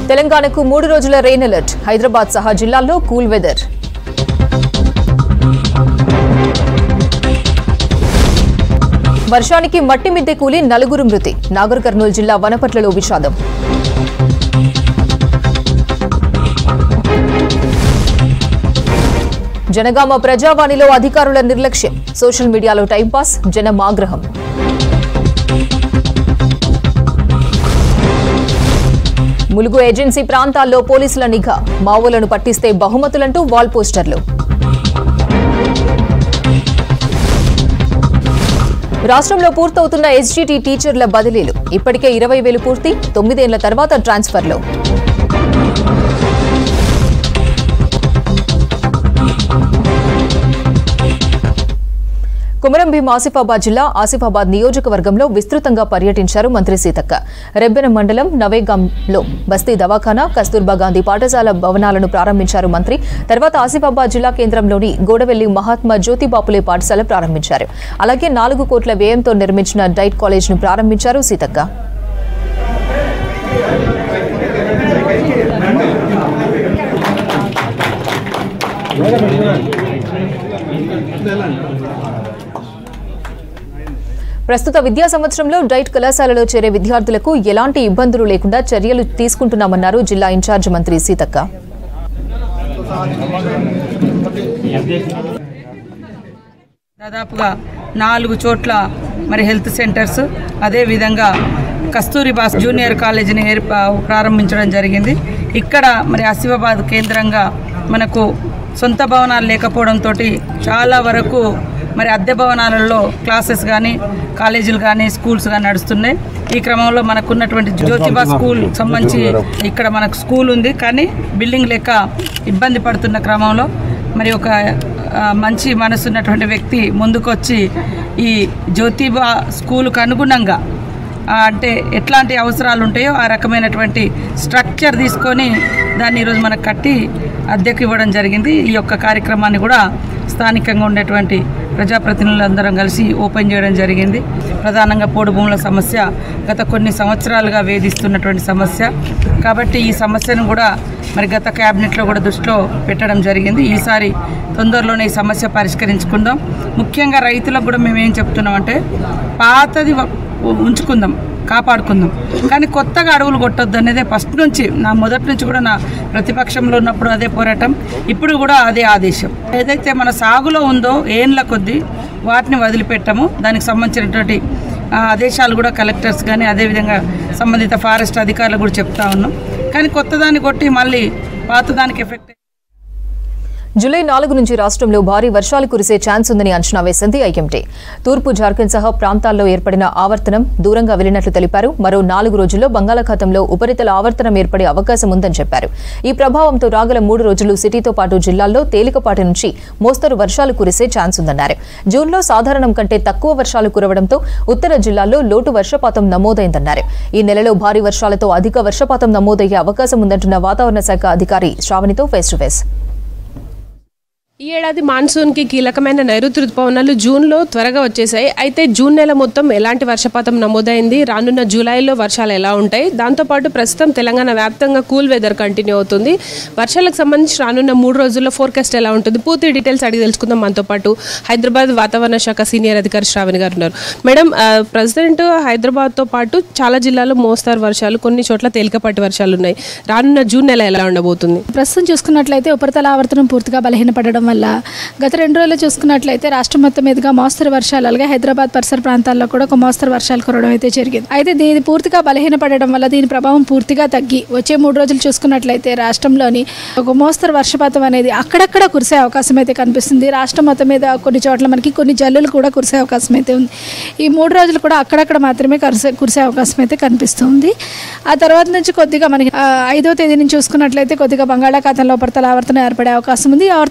తెలంగాణకు మూడు రోజుల రెయిన్ అలర్ట్ హైదరాబాద్ సహా జిల్లాల్లో కూల్ వెదర్ వర్షానికి మట్టి మిద్దె కూలి నలుగురు మృతి నాగర్ కర్నూలు జిల్లా వనపట్లలో విషాదం జనగామ ప్రజావాణిలో అధికారుల నిర్లక్ష్యం సోషల్ మీడియాలో టైంపాస్ జనం ఆగ్రహం ములుగు ఏజెన్సీ ప్రాంతాల్లో పోలీసుల నిఘా మావోలను పట్టిస్తే బహుమతులంటూ వాల్ పోస్టర్లు రాష్ట్రంలో పూర్తవుతున్న ఎస్జీటీ టీచర్ల బదిలీలు ఇప్పటికే ఇరవై వేలు పూర్తి తొమ్మిదేళ్ల తర్వాత ట్రాన్స్ఫర్లో కుమరం భీం ఆసిఫాబాద్ జిల్లా ఆసిఫాబాద్ నియోజకవర్గంలో విస్తృతంగా పర్యటించారు మంత్రి సీతక్క రెబ్బెన మండలం నవేగాంలో బస్తీ దవాఖానా కస్తూర్బా గాంధీ పాఠశాల భవనాలను ప్రారంభించారు మంత్రి తర్వాత ఆసిఫాబాద్ జిల్లా కేంద్రంలోని గోడవెల్లి మహాత్మా జ్యోతిబాపులే పాఠశాల ప్రారంభించారు అలాగే నాలుగు కోట్ల వ్యయంతో నిర్మించిన డైట్ కాలేజ్ను ప్రారంభించారు సీతక్క ప్రస్తుత విద్యా సంవత్సరంలో డైట్ కళాశాలలో చేరే విద్యార్థులకు ఎలాంటి ఇబ్బందులు లేకుండా చర్యలు తీసుకుంటున్నామన్నారు జిల్లా ఇన్ఛార్జ్ మంత్రి సీతక్క దాదాపుగా నాలుగు చోట్ల మరి హెల్త్ సెంటర్స్ అదేవిధంగా కస్తూరిబా జూనియర్ కాలేజీని ఏర్ప ప్రారంభించడం జరిగింది ఇక్కడ మరి ఆసిఫాబాద్ కేంద్రంగా మనకు సొంత భవనాలు లేకపోవడంతో చాలా వరకు మరి అద్దె భవనాలలో క్లాసెస్ కానీ కాలేజీలు కానీ స్కూల్స్ కానీ నడుస్తున్నాయి ఈ క్రమంలో మనకున్నటువంటి జ్యోతిబా స్కూల్ సంబంధించి ఇక్కడ మనకు స్కూల్ ఉంది కానీ బిల్డింగ్ లెక్క ఇబ్బంది పడుతున్న క్రమంలో మరి ఒక ఆ, మంచి మనసున్నటువంటి వ్యక్తి ముందుకొచ్చి ఈ జ్యోతిబా స్కూలుకు అనుగుణంగా ఆ, అంటే ఎట్లాంటి అవసరాలు ఉంటాయో ఆ రకమైనటువంటి స్ట్రక్చర్ తీసుకొని దాన్ని ఈరోజు మనకు కట్టి అద్దెకు ఇవ్వడం జరిగింది ఈ యొక్క కార్యక్రమాన్ని కూడా స్థానికంగా ఉండేటువంటి ప్రజాప్రతినిధులందరం కలిసి ఓపెన్ చేయడం జరిగింది ప్రధానంగా పోడు భూముల సమస్య గత కొన్ని సంవత్సరాలుగా వేధిస్తున్నటువంటి సమస్య కాబట్టి ఈ సమస్యను కూడా మరి గత క్యాబినెట్లో కూడా దృష్టిలో పెట్టడం జరిగింది ఈసారి తొందరలోనే ఈ సమస్య పరిష్కరించుకుందాం ముఖ్యంగా రైతులకు కూడా మేము ఏం చెప్తున్నామంటే పాతది వ- ఉంచుకుందాం కాపాడుకుందాం కానీ కొత్తగా అడవులు కొట్టొద్దు అనేది ఫస్ట్ నుంచి నా మొదటి నుంచి కూడా నా ప్రతిపక్షంలో ఉన్నప్పుడు అదే పోరాటం ఇప్పుడు కూడా అదే ఆదేశం ఏదైతే మన సాగులో ఉందో ఏండ్ల కొద్దీ వాటిని వదిలిపెట్టము దానికి సంబంధించినటువంటి ఆ, ఆదేశాలు కూడా కలెక్టర్స్ కానీ అదేవిధంగా సంబంధిత ఫారెస్ట్ అధికారులు కూడా చెప్తా ఉన్నాం కానీ కొత్తదాన్ని కొట్టి మళ్ళీ పాతదానికి ఎఫెక్ట్ జూలై నాలుగు నుంచి రాష్ట్రంలో భారీ వర్షాలు కురిసే ఛాన్స్ ఉందని అంచనా వేసింది ఐఎంటీ తూర్పు జార్ఖండ్ సహా ప్రాంతాల్లో ఏర్పడిన ఆవర్తనం దూరంగా వెళ్లినట్లు తెలిపారు మరో నాలుగు రోజుల్లో బంగాళాఖాతంలో ఉపరితల ఆవర్తనం ఏర్పడే అవకాశం ఉందని చెప్పారు ఈ ప్రభావంతో రాగల మూడు రోజులు సిటీతో పాటు జిల్లాల్లో తేలికపాటి నుంచి మోస్తరు వర్షాలు కురిసే ఛాన్స్ ఉందన్నారు జూన్లో సాధారణం కంటే తక్కువ వర్షాలు కురవడంతో ఉత్తర జిల్లాల్లో లోటు వర్షపాతం నమోదైందన్నారు ఈ నెలలో భారీ వర్షాలతో అధిక వర్షపాతం నమోదయ్యే అవకాశం ఉందంటున్న వాతావరణ శాఖ అధికారి శ్రావణితో ఫేస్ టు ఫేస్ ఈ ఏడాది మాన్సూన్కి కీలకమైన నైరుతి ఋతుపవనాలు జూన్లో త్వరగా వచ్చేసాయి అయితే జూన్ నెల మొత్తం ఎలాంటి వర్షపాతం నమోదైంది రానున్న జూలైలో వర్షాలు ఎలా ఉంటాయి దాంతోపాటు ప్రస్తుతం తెలంగాణ వ్యాప్తంగా కూల్ వెదర్ కంటిన్యూ అవుతుంది వర్షాలకు సంబంధించి రానున్న మూడు రోజుల్లో ఫోర్కాస్ట్ ఎలా ఉంటుంది పూర్తి డీటెయిల్స్ అడిగి తెలుసుకుందాం మనతో పాటు హైదరాబాద్ వాతావరణ శాఖ సీనియర్ అధికారి శ్రావణి గారు ఉన్నారు మేడం ఆ, ప్రజెంట్ హైదరాబాద్తో పాటు చాలా జిల్లాల్లో మోస్తారు వర్షాలు కొన్ని చోట్ల తేలికపాటి వర్షాలు ఉన్నాయి రానున్న జూన్ నెల ఎలా ఉండబోతుంది ప్రస్తుతం చూసుకున్నట్లయితే ఉపరితల ఆవర్తనం పూర్తిగా బలహీనపడడం వల్ల గత రెండు రోజులు చూసుకున్నట్లయితే రాష్ట్రం మొత్తం మీదుగా మోస్తరు వర్షాలు అలాగే హైదరాబాద్ పరిసర ప్రాంతాల్లో కూడా ఒక మోస్తరు వర్షాలు కురవడం అయితే జరిగింది అయితే దీని పూర్తిగా బలహీనపడడం వల్ల దీని ప్రభావం పూర్తిగా తగ్గి వచ్చే మూడు రోజులు చూసుకున్నట్లయితే రాష్ట్రంలోని ఒక మోస్తరు వర్షపాతం అనేది అక్కడక్కడ కురిసే అవకాశం అయితే కనిపిస్తుంది రాష్ట్రం మొత్తం మీద కొన్ని చోట్ల మనకి కొన్ని జల్లులు కూడా కురిసే అవకాశం అయితే ఉంది ఈ మూడు రోజులు కూడా అక్కడక్కడ మాత్రమే కురిసే కురిసే అవకాశం అయితే కనిపిస్తుంది ఆ తర్వాత నుంచి కొద్దిగా మనకి ఆ, ఐదో తేదీ నుంచి చూసుకున్నట్లయితే కొద్దిగా బంగాళాఖాతంలో ఉపరితల ఆవర్తనం ఏర్పడే అవకాశం ఉంది ఈ ఆవర్తన ప్రభావం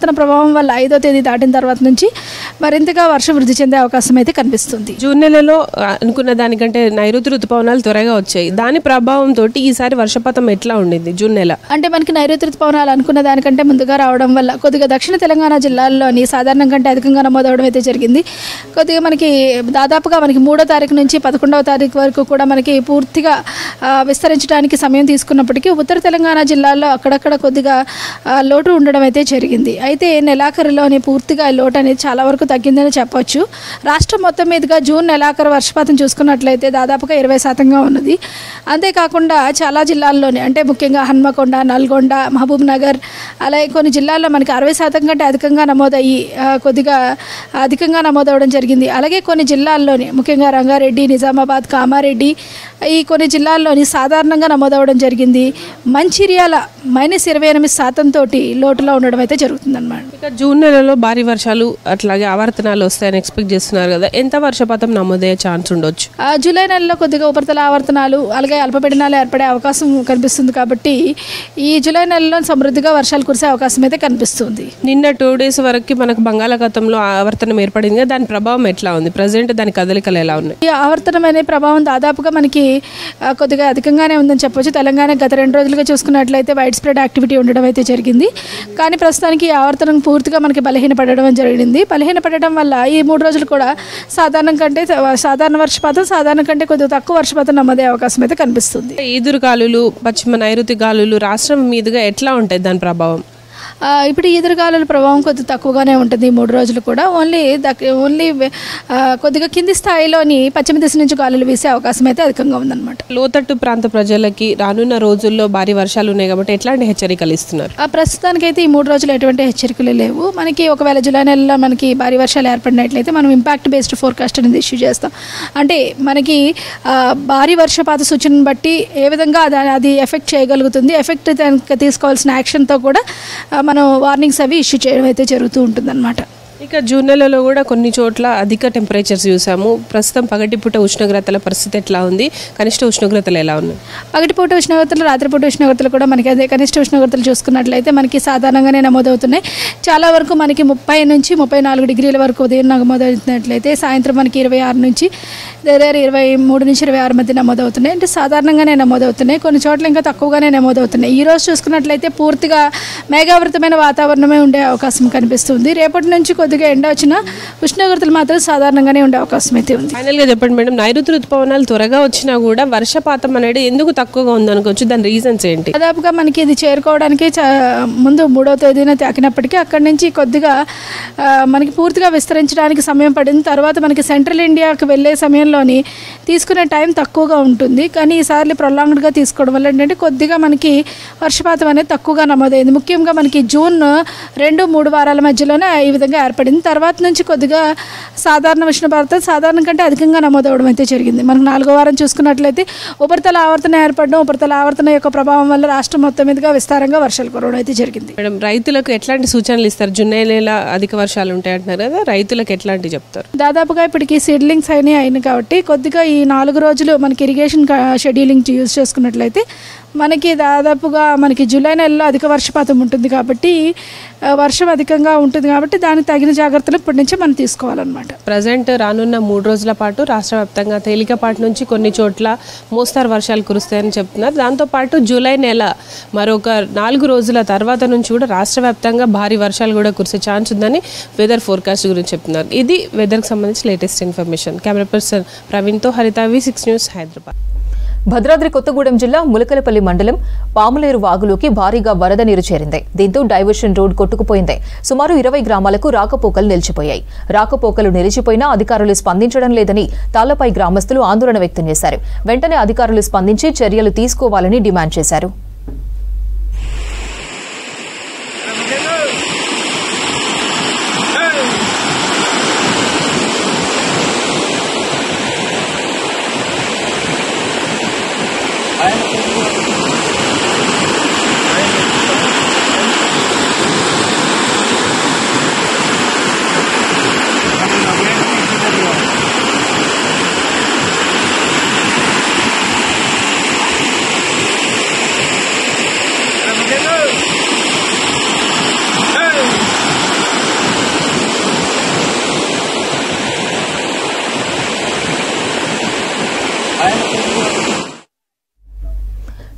ప్రభావం వల్ల ఐదో తేదీ దాటిన తర్వాత నుంచి మరింతగా వర్షం వృద్ధి చెందే అవకాశం అయితే కనిపిస్తుంది జూన్ నెలలో ఆ, అనుకున్న దానికంటే నైరుతి ఋతుపవనాలు త్వరగా వచ్చాయి దాని ప్రభావంతో ఈసారి వర్షపాతం ఎట్లా ఉండింది జూన్ నెల అంటే మనకి నైరుతి ఋతుపవనాలు అనుకున్న దానికంటే ముందుగా రావడం వల్ల కొద్దిగా దక్షిణ తెలంగాణ జిల్లాల్లోని సాధారణం కంటే అధికంగా నమోదవడం అయితే జరిగింది కొద్దిగా మనకి దాదాపుగా మనకి మూడో తారీఖు నుంచి పదకొండవ తారీఖు వరకు కూడా మనకి పూర్తిగా ఆ, విస్తరించడానికి సమయం తీసుకున్నప్పటికీ ఉత్తర తెలంగాణ జిల్లాల్లో అక్కడక్కడ కొద్దిగా ఆ, లోటు ఉండడం అయితే జరిగింది అయితే నెలాఖరులోని పూర్తిగా ఈ లోటు అనేది చాలా వరకు తగ్గిందని చెప్పొచ్చు రాష్ట్రం మొత్తం మీదుగా జూన్ నెలాఖరు వర్షపాతం చూసుకున్నట్లయితే దాదాపుగా ఇరవై శాతంగా ఉన్నది అంతేకాకుండా చాలా జిల్లాల్లోనే అంటే ముఖ్యంగా హన్మకొండ నల్గొండ మహబూబ్ నగర్ అలాగే కొన్ని జిల్లాల్లో మనకి అరవై శాతం కంటే అధికంగా నమోదయ్యి ఆ, కొద్దిగా అధికంగా నమోదవడం జరిగింది అలాగే కొన్ని జిల్లాల్లోని ముఖ్యంగా రంగారెడ్డి నిజామాబాద్ కామారెడ్డి ఈ కొన్ని జిల్లాల్లోని సాధారణంగా నమోదవడం జరిగింది మంచిర్యాల మైనస్ ఇరవై ఎనిమిది శాతం తోటి లోటులో ఉండడం అయితే జరుగుతుందన్నమాట ఇక జూన్ నెలలో భారీ వర్షాలు అట్లాగే ఆవర్తనాలు వస్తాయని ఎక్స్పెక్ట్ చేస్తున్నారు కదా ఎంత వర్షపాతం నమోదయ్యే ఛాన్స్ ఉండొచ్చు ఆ, జూలై నెలలో కొద్దిగా ఉపరితల ఆవర్తనాలు అలాగే అల్పపీడనాలు ఏర్పడే అవకాశం కనిపిస్తుంది కాబట్టి ఈ జూలై నెలలో సమృద్ధిగా వర్షాలు కురిసే అవకాశం అయితే కనిపిస్తుంది నిన్న టూ డేస్ వరకు మనకు బంగాళాఖాతంలో ఆవర్తనం ఏర్పడింది కదా దాని ప్రభావం ఎట్లా ఉంది ప్రజెంట్ దాని కదలికలు ఎలా ఉన్నాయి ఈ ఆవర్తనం అనే ప్రభావం దాదాపుగా మనకి ఆ, కొద్దిగా అధికంగానే ఉందని చెప్పొచ్చు తెలంగాణ గత రెండు రోజులుగా చూసుకున్నట్లయితే వైడ్ స్ప్రెడ్ యాక్టివిటీ ఉండడం అయితే జరిగింది కానీ ప్రస్తుతానికి ఈ ఆవర్తనం పూర్తిగా మనకి బలహీనపడడం జరిగింది బలహీనపడడం వల్ల ఈ మూడు రోజులు కూడా సాధారణం కంటే సాధారణ వర్షపాతం సాధారణ కంటే కొద్దిగా తక్కువ వర్షపాతం నమోదే అవకాశం అయితే కనిపిస్తుంది ఈదురు గాలులు పశ్చిమ నైరుతి గాలులు రాష్ట్రం మీదుగా ఎట్లా ఉంటాయి దాని ప్రభావం ఆ, ఇప్పుడు ఈదురుగాలుల ప్రభావం కొద్దిగా తక్కువగానే ఉంటుంది ఈ మూడు రోజులు కూడా ఓన్లీ దక్ ఓన్లీ ఆ, కొద్దిగా కింది స్థాయిలోని పశ్చిమ దిశ నుంచి గాలులు వీసే అవకాశం అయితే అధికంగా ఉందన్నమాట లోతట్టు ప్రాంత ప్రజలకి రానున్న రోజుల్లో భారీ వర్షాలు ఉన్నాయి కాబట్టి ఎట్లాంటి హెచ్చరికలు ఇస్తున్నారు ఆ ప్రస్తుతానికైతే ఈ మూడు రోజులు ఎటువంటి హెచ్చరికలు లేవు మనకి ఒకవేళ జూలై నెలలో మనకి భారీ వర్షాలు ఏర్పడినట్లయితే మనం ఇంపాక్ట్ బేస్డ్ ఫోర్కాస్ట్ అనేది ఇష్యూ చేస్తాం అంటే మనకి ఆ, భారీ వర్షపాత సూచనను బట్టి ఏ విధంగా అది అది ఎఫెక్ట్ చేయగలుగుతుంది ఎఫెక్ట్ దానికి తీసుకోవాల్సిన యాక్షన్తో కూడా ఆ, మనం వార్నింగ్స్ అవి ఇష్యూ చేయడం అయితే జరుగుతూ ఉంటుందన్నమాట ఇక జూన్ నెలలో కూడా కొన్ని చోట్ల అధిక టెంపరేచర్స్ చూసాము ప్రస్తుతం పగటిపూట ఉష్ణోగ్రతల పరిస్థితి ఎట్లా ఉంది కనిష్ట ఉష్ణోగ్రతలు ఎలా ఉన్నాయి పగటిపూట ఉష్ణోగ్రతలు రాత్రిపూట ఉష్ణోగ్రతలు కూడా మనకి అదే కనిష్ట ఉష్ణోగ్రతలు చూసుకున్నట్లయితే మనకి సాధారణంగానే నమోదవుతున్నాయి చాలా వరకు మనకి ముప్పై నుంచి ముప్పై నాలుగు డిగ్రీల వరకు ఉదయం నమోదవుతున్నట్లయితే సాయంత్రం మనకి ఇరవై ఆరు నుంచి దగ్గర ఇరవై మూడు నుంచి ఇరవై ఆరు మధ్య నమోదవుతున్నాయి అంటే సాధారణంగానే నమోదవుతున్నాయి కొన్ని చోట్ల ఇంకా తక్కువగానే నమోదవుతున్నాయి ఈ రోజు చూసుకున్నట్లయితే పూర్తిగా మేఘావృతమైన వాతావరణమే ఉండే అవకాశం కనిపిస్తుంది రేపటి నుంచి కొద్దిగా ఎండ వచ్చినా ఉష్ణోగ్రతలు మాత్రం సాధారణంగానే ఉండే అవకాశం అయితే ఉంది ఫైనల్గా చెప్పండి మేడం నైరుతి ఋతుపవనాలు త్వరగా వచ్చినా కూడా వర్షపాతం అనేది ఎందుకు తక్కువగా ఉందనుకోవచ్చు దాని రీజన్స్ ఏంటి దాదాపుగా మనకి ఇది చేరుకోవడానికి చా- ముందు మూడవ తేదీన తాకినప్పటికీ అక్కడి నుంచి కొద్దిగా ఆ, మనకి పూర్తిగా విస్తరించడానికి సమయం పడింది తర్వాత మనకి సెంట్రల్ ఇండియాకి వెళ్ళే సమయంలోని తీసుకునే టైం తక్కువగా ఉంటుంది కానీ ఈసారి ప్రొలాంగ్డ్గా తీసుకోవడం వల్ల ఏంటంటే కొద్దిగా మనకి వర్షపాతం అనేది తక్కువగా నమోదైంది ముఖ్యంగా మనకి జూన్ రెండు మూడు వారాల మధ్యలోనే ఈ విధంగా ఏర్పడింది తర్వాత నుంచి కొద్దిగా సాధారణ ఉష్ణభారతం సాధారణ కంటే అధికంగా నమోదవడం అయితే జరిగింది మనకు నాలుగో వారం చూసుకున్నట్లయితే ఉపరితల ఆవర్తన ఏర్పడడం ఉపరితల ఆవర్తన యొక్క ప్రభావం వల్ల రాష్ట్రం మొత్తం మీదుగా విస్తారంగా వర్షాలు కురవడం అయితే జరిగింది మేడం రైతులకు ఎట్లాంటి సూచనలు ఇస్తారు జున్నై నెల అధిక వర్షాలు ఉంటాయి అంటున్నారు కదా రైతులకు ఎట్లాంటి చెప్తారు దాదాపుగా ఇప్పటికి సీడ్లింగ్స్ అయినాయి అయినాయి కాబట్టి కొద్దిగా ఈ నాలుగు రోజులు మనకి ఇరిగేషన్ షెడ్యూలింగ్ యూజ్ చేసుకున్నట్లయితే మనకి దాదాపుగా మనకి జూలై నెలలో అధిక వర్షపాతం ఉంటుంది కాబట్టి ఆ, వర్షం అధికంగా ఉంటుంది కాబట్టి దానికి తగిన జాగ్రత్తలు ఇప్పటి నుంచే మనం తీసుకోవాలన్నమాట ప్రజెంట్ రానున్న మూడు రోజుల పాటు రాష్ట్ర వ్యాప్తంగా తేలికపాటి నుంచి కొన్ని చోట్ల మోస్తారు వర్షాలు కురుస్తాయని చెప్తున్నారు దాంతోపాటు జూలై నెల మరొక నాలుగు రోజుల తర్వాత నుంచి కూడా రాష్ట్ర వ్యాప్తంగా భారీ వర్షాలు కూడా కురిసే ఛాన్స్ ఉందని వెదర్ ఫోర్కాస్ట్ గురించి చెప్తున్నారు ఇది వెదర్కి సంబంధించి లేటెస్ట్ ఇన్ఫర్మేషన్ కెమెరా పర్సన్ ప్రవీణ్తో Haritha V six news Hyderabad Bhadradri Kothagudem జిల్లా ములకలపల్లి మండలం పాములేరు వాగులోకి భారీగా వరద నీరు చేరింది దీంతో డైవర్షన్ రోడ్ కొట్టుకుపోయింది సుమారు ఇరవై గ్రామాలకు రాకపోకలు నిలిచిపోయాయి రాకపోకలు నిలిచిపోయినా అధికారులు స్పందించడం లేదని తాళ్లపై గ్రామస్తులు ఆందోళన వ్యక్తం చేశారు వెంటనే అధికారులు స్పందించి చర్యలు తీసుకోవాలని డిమాండ్ చేశారు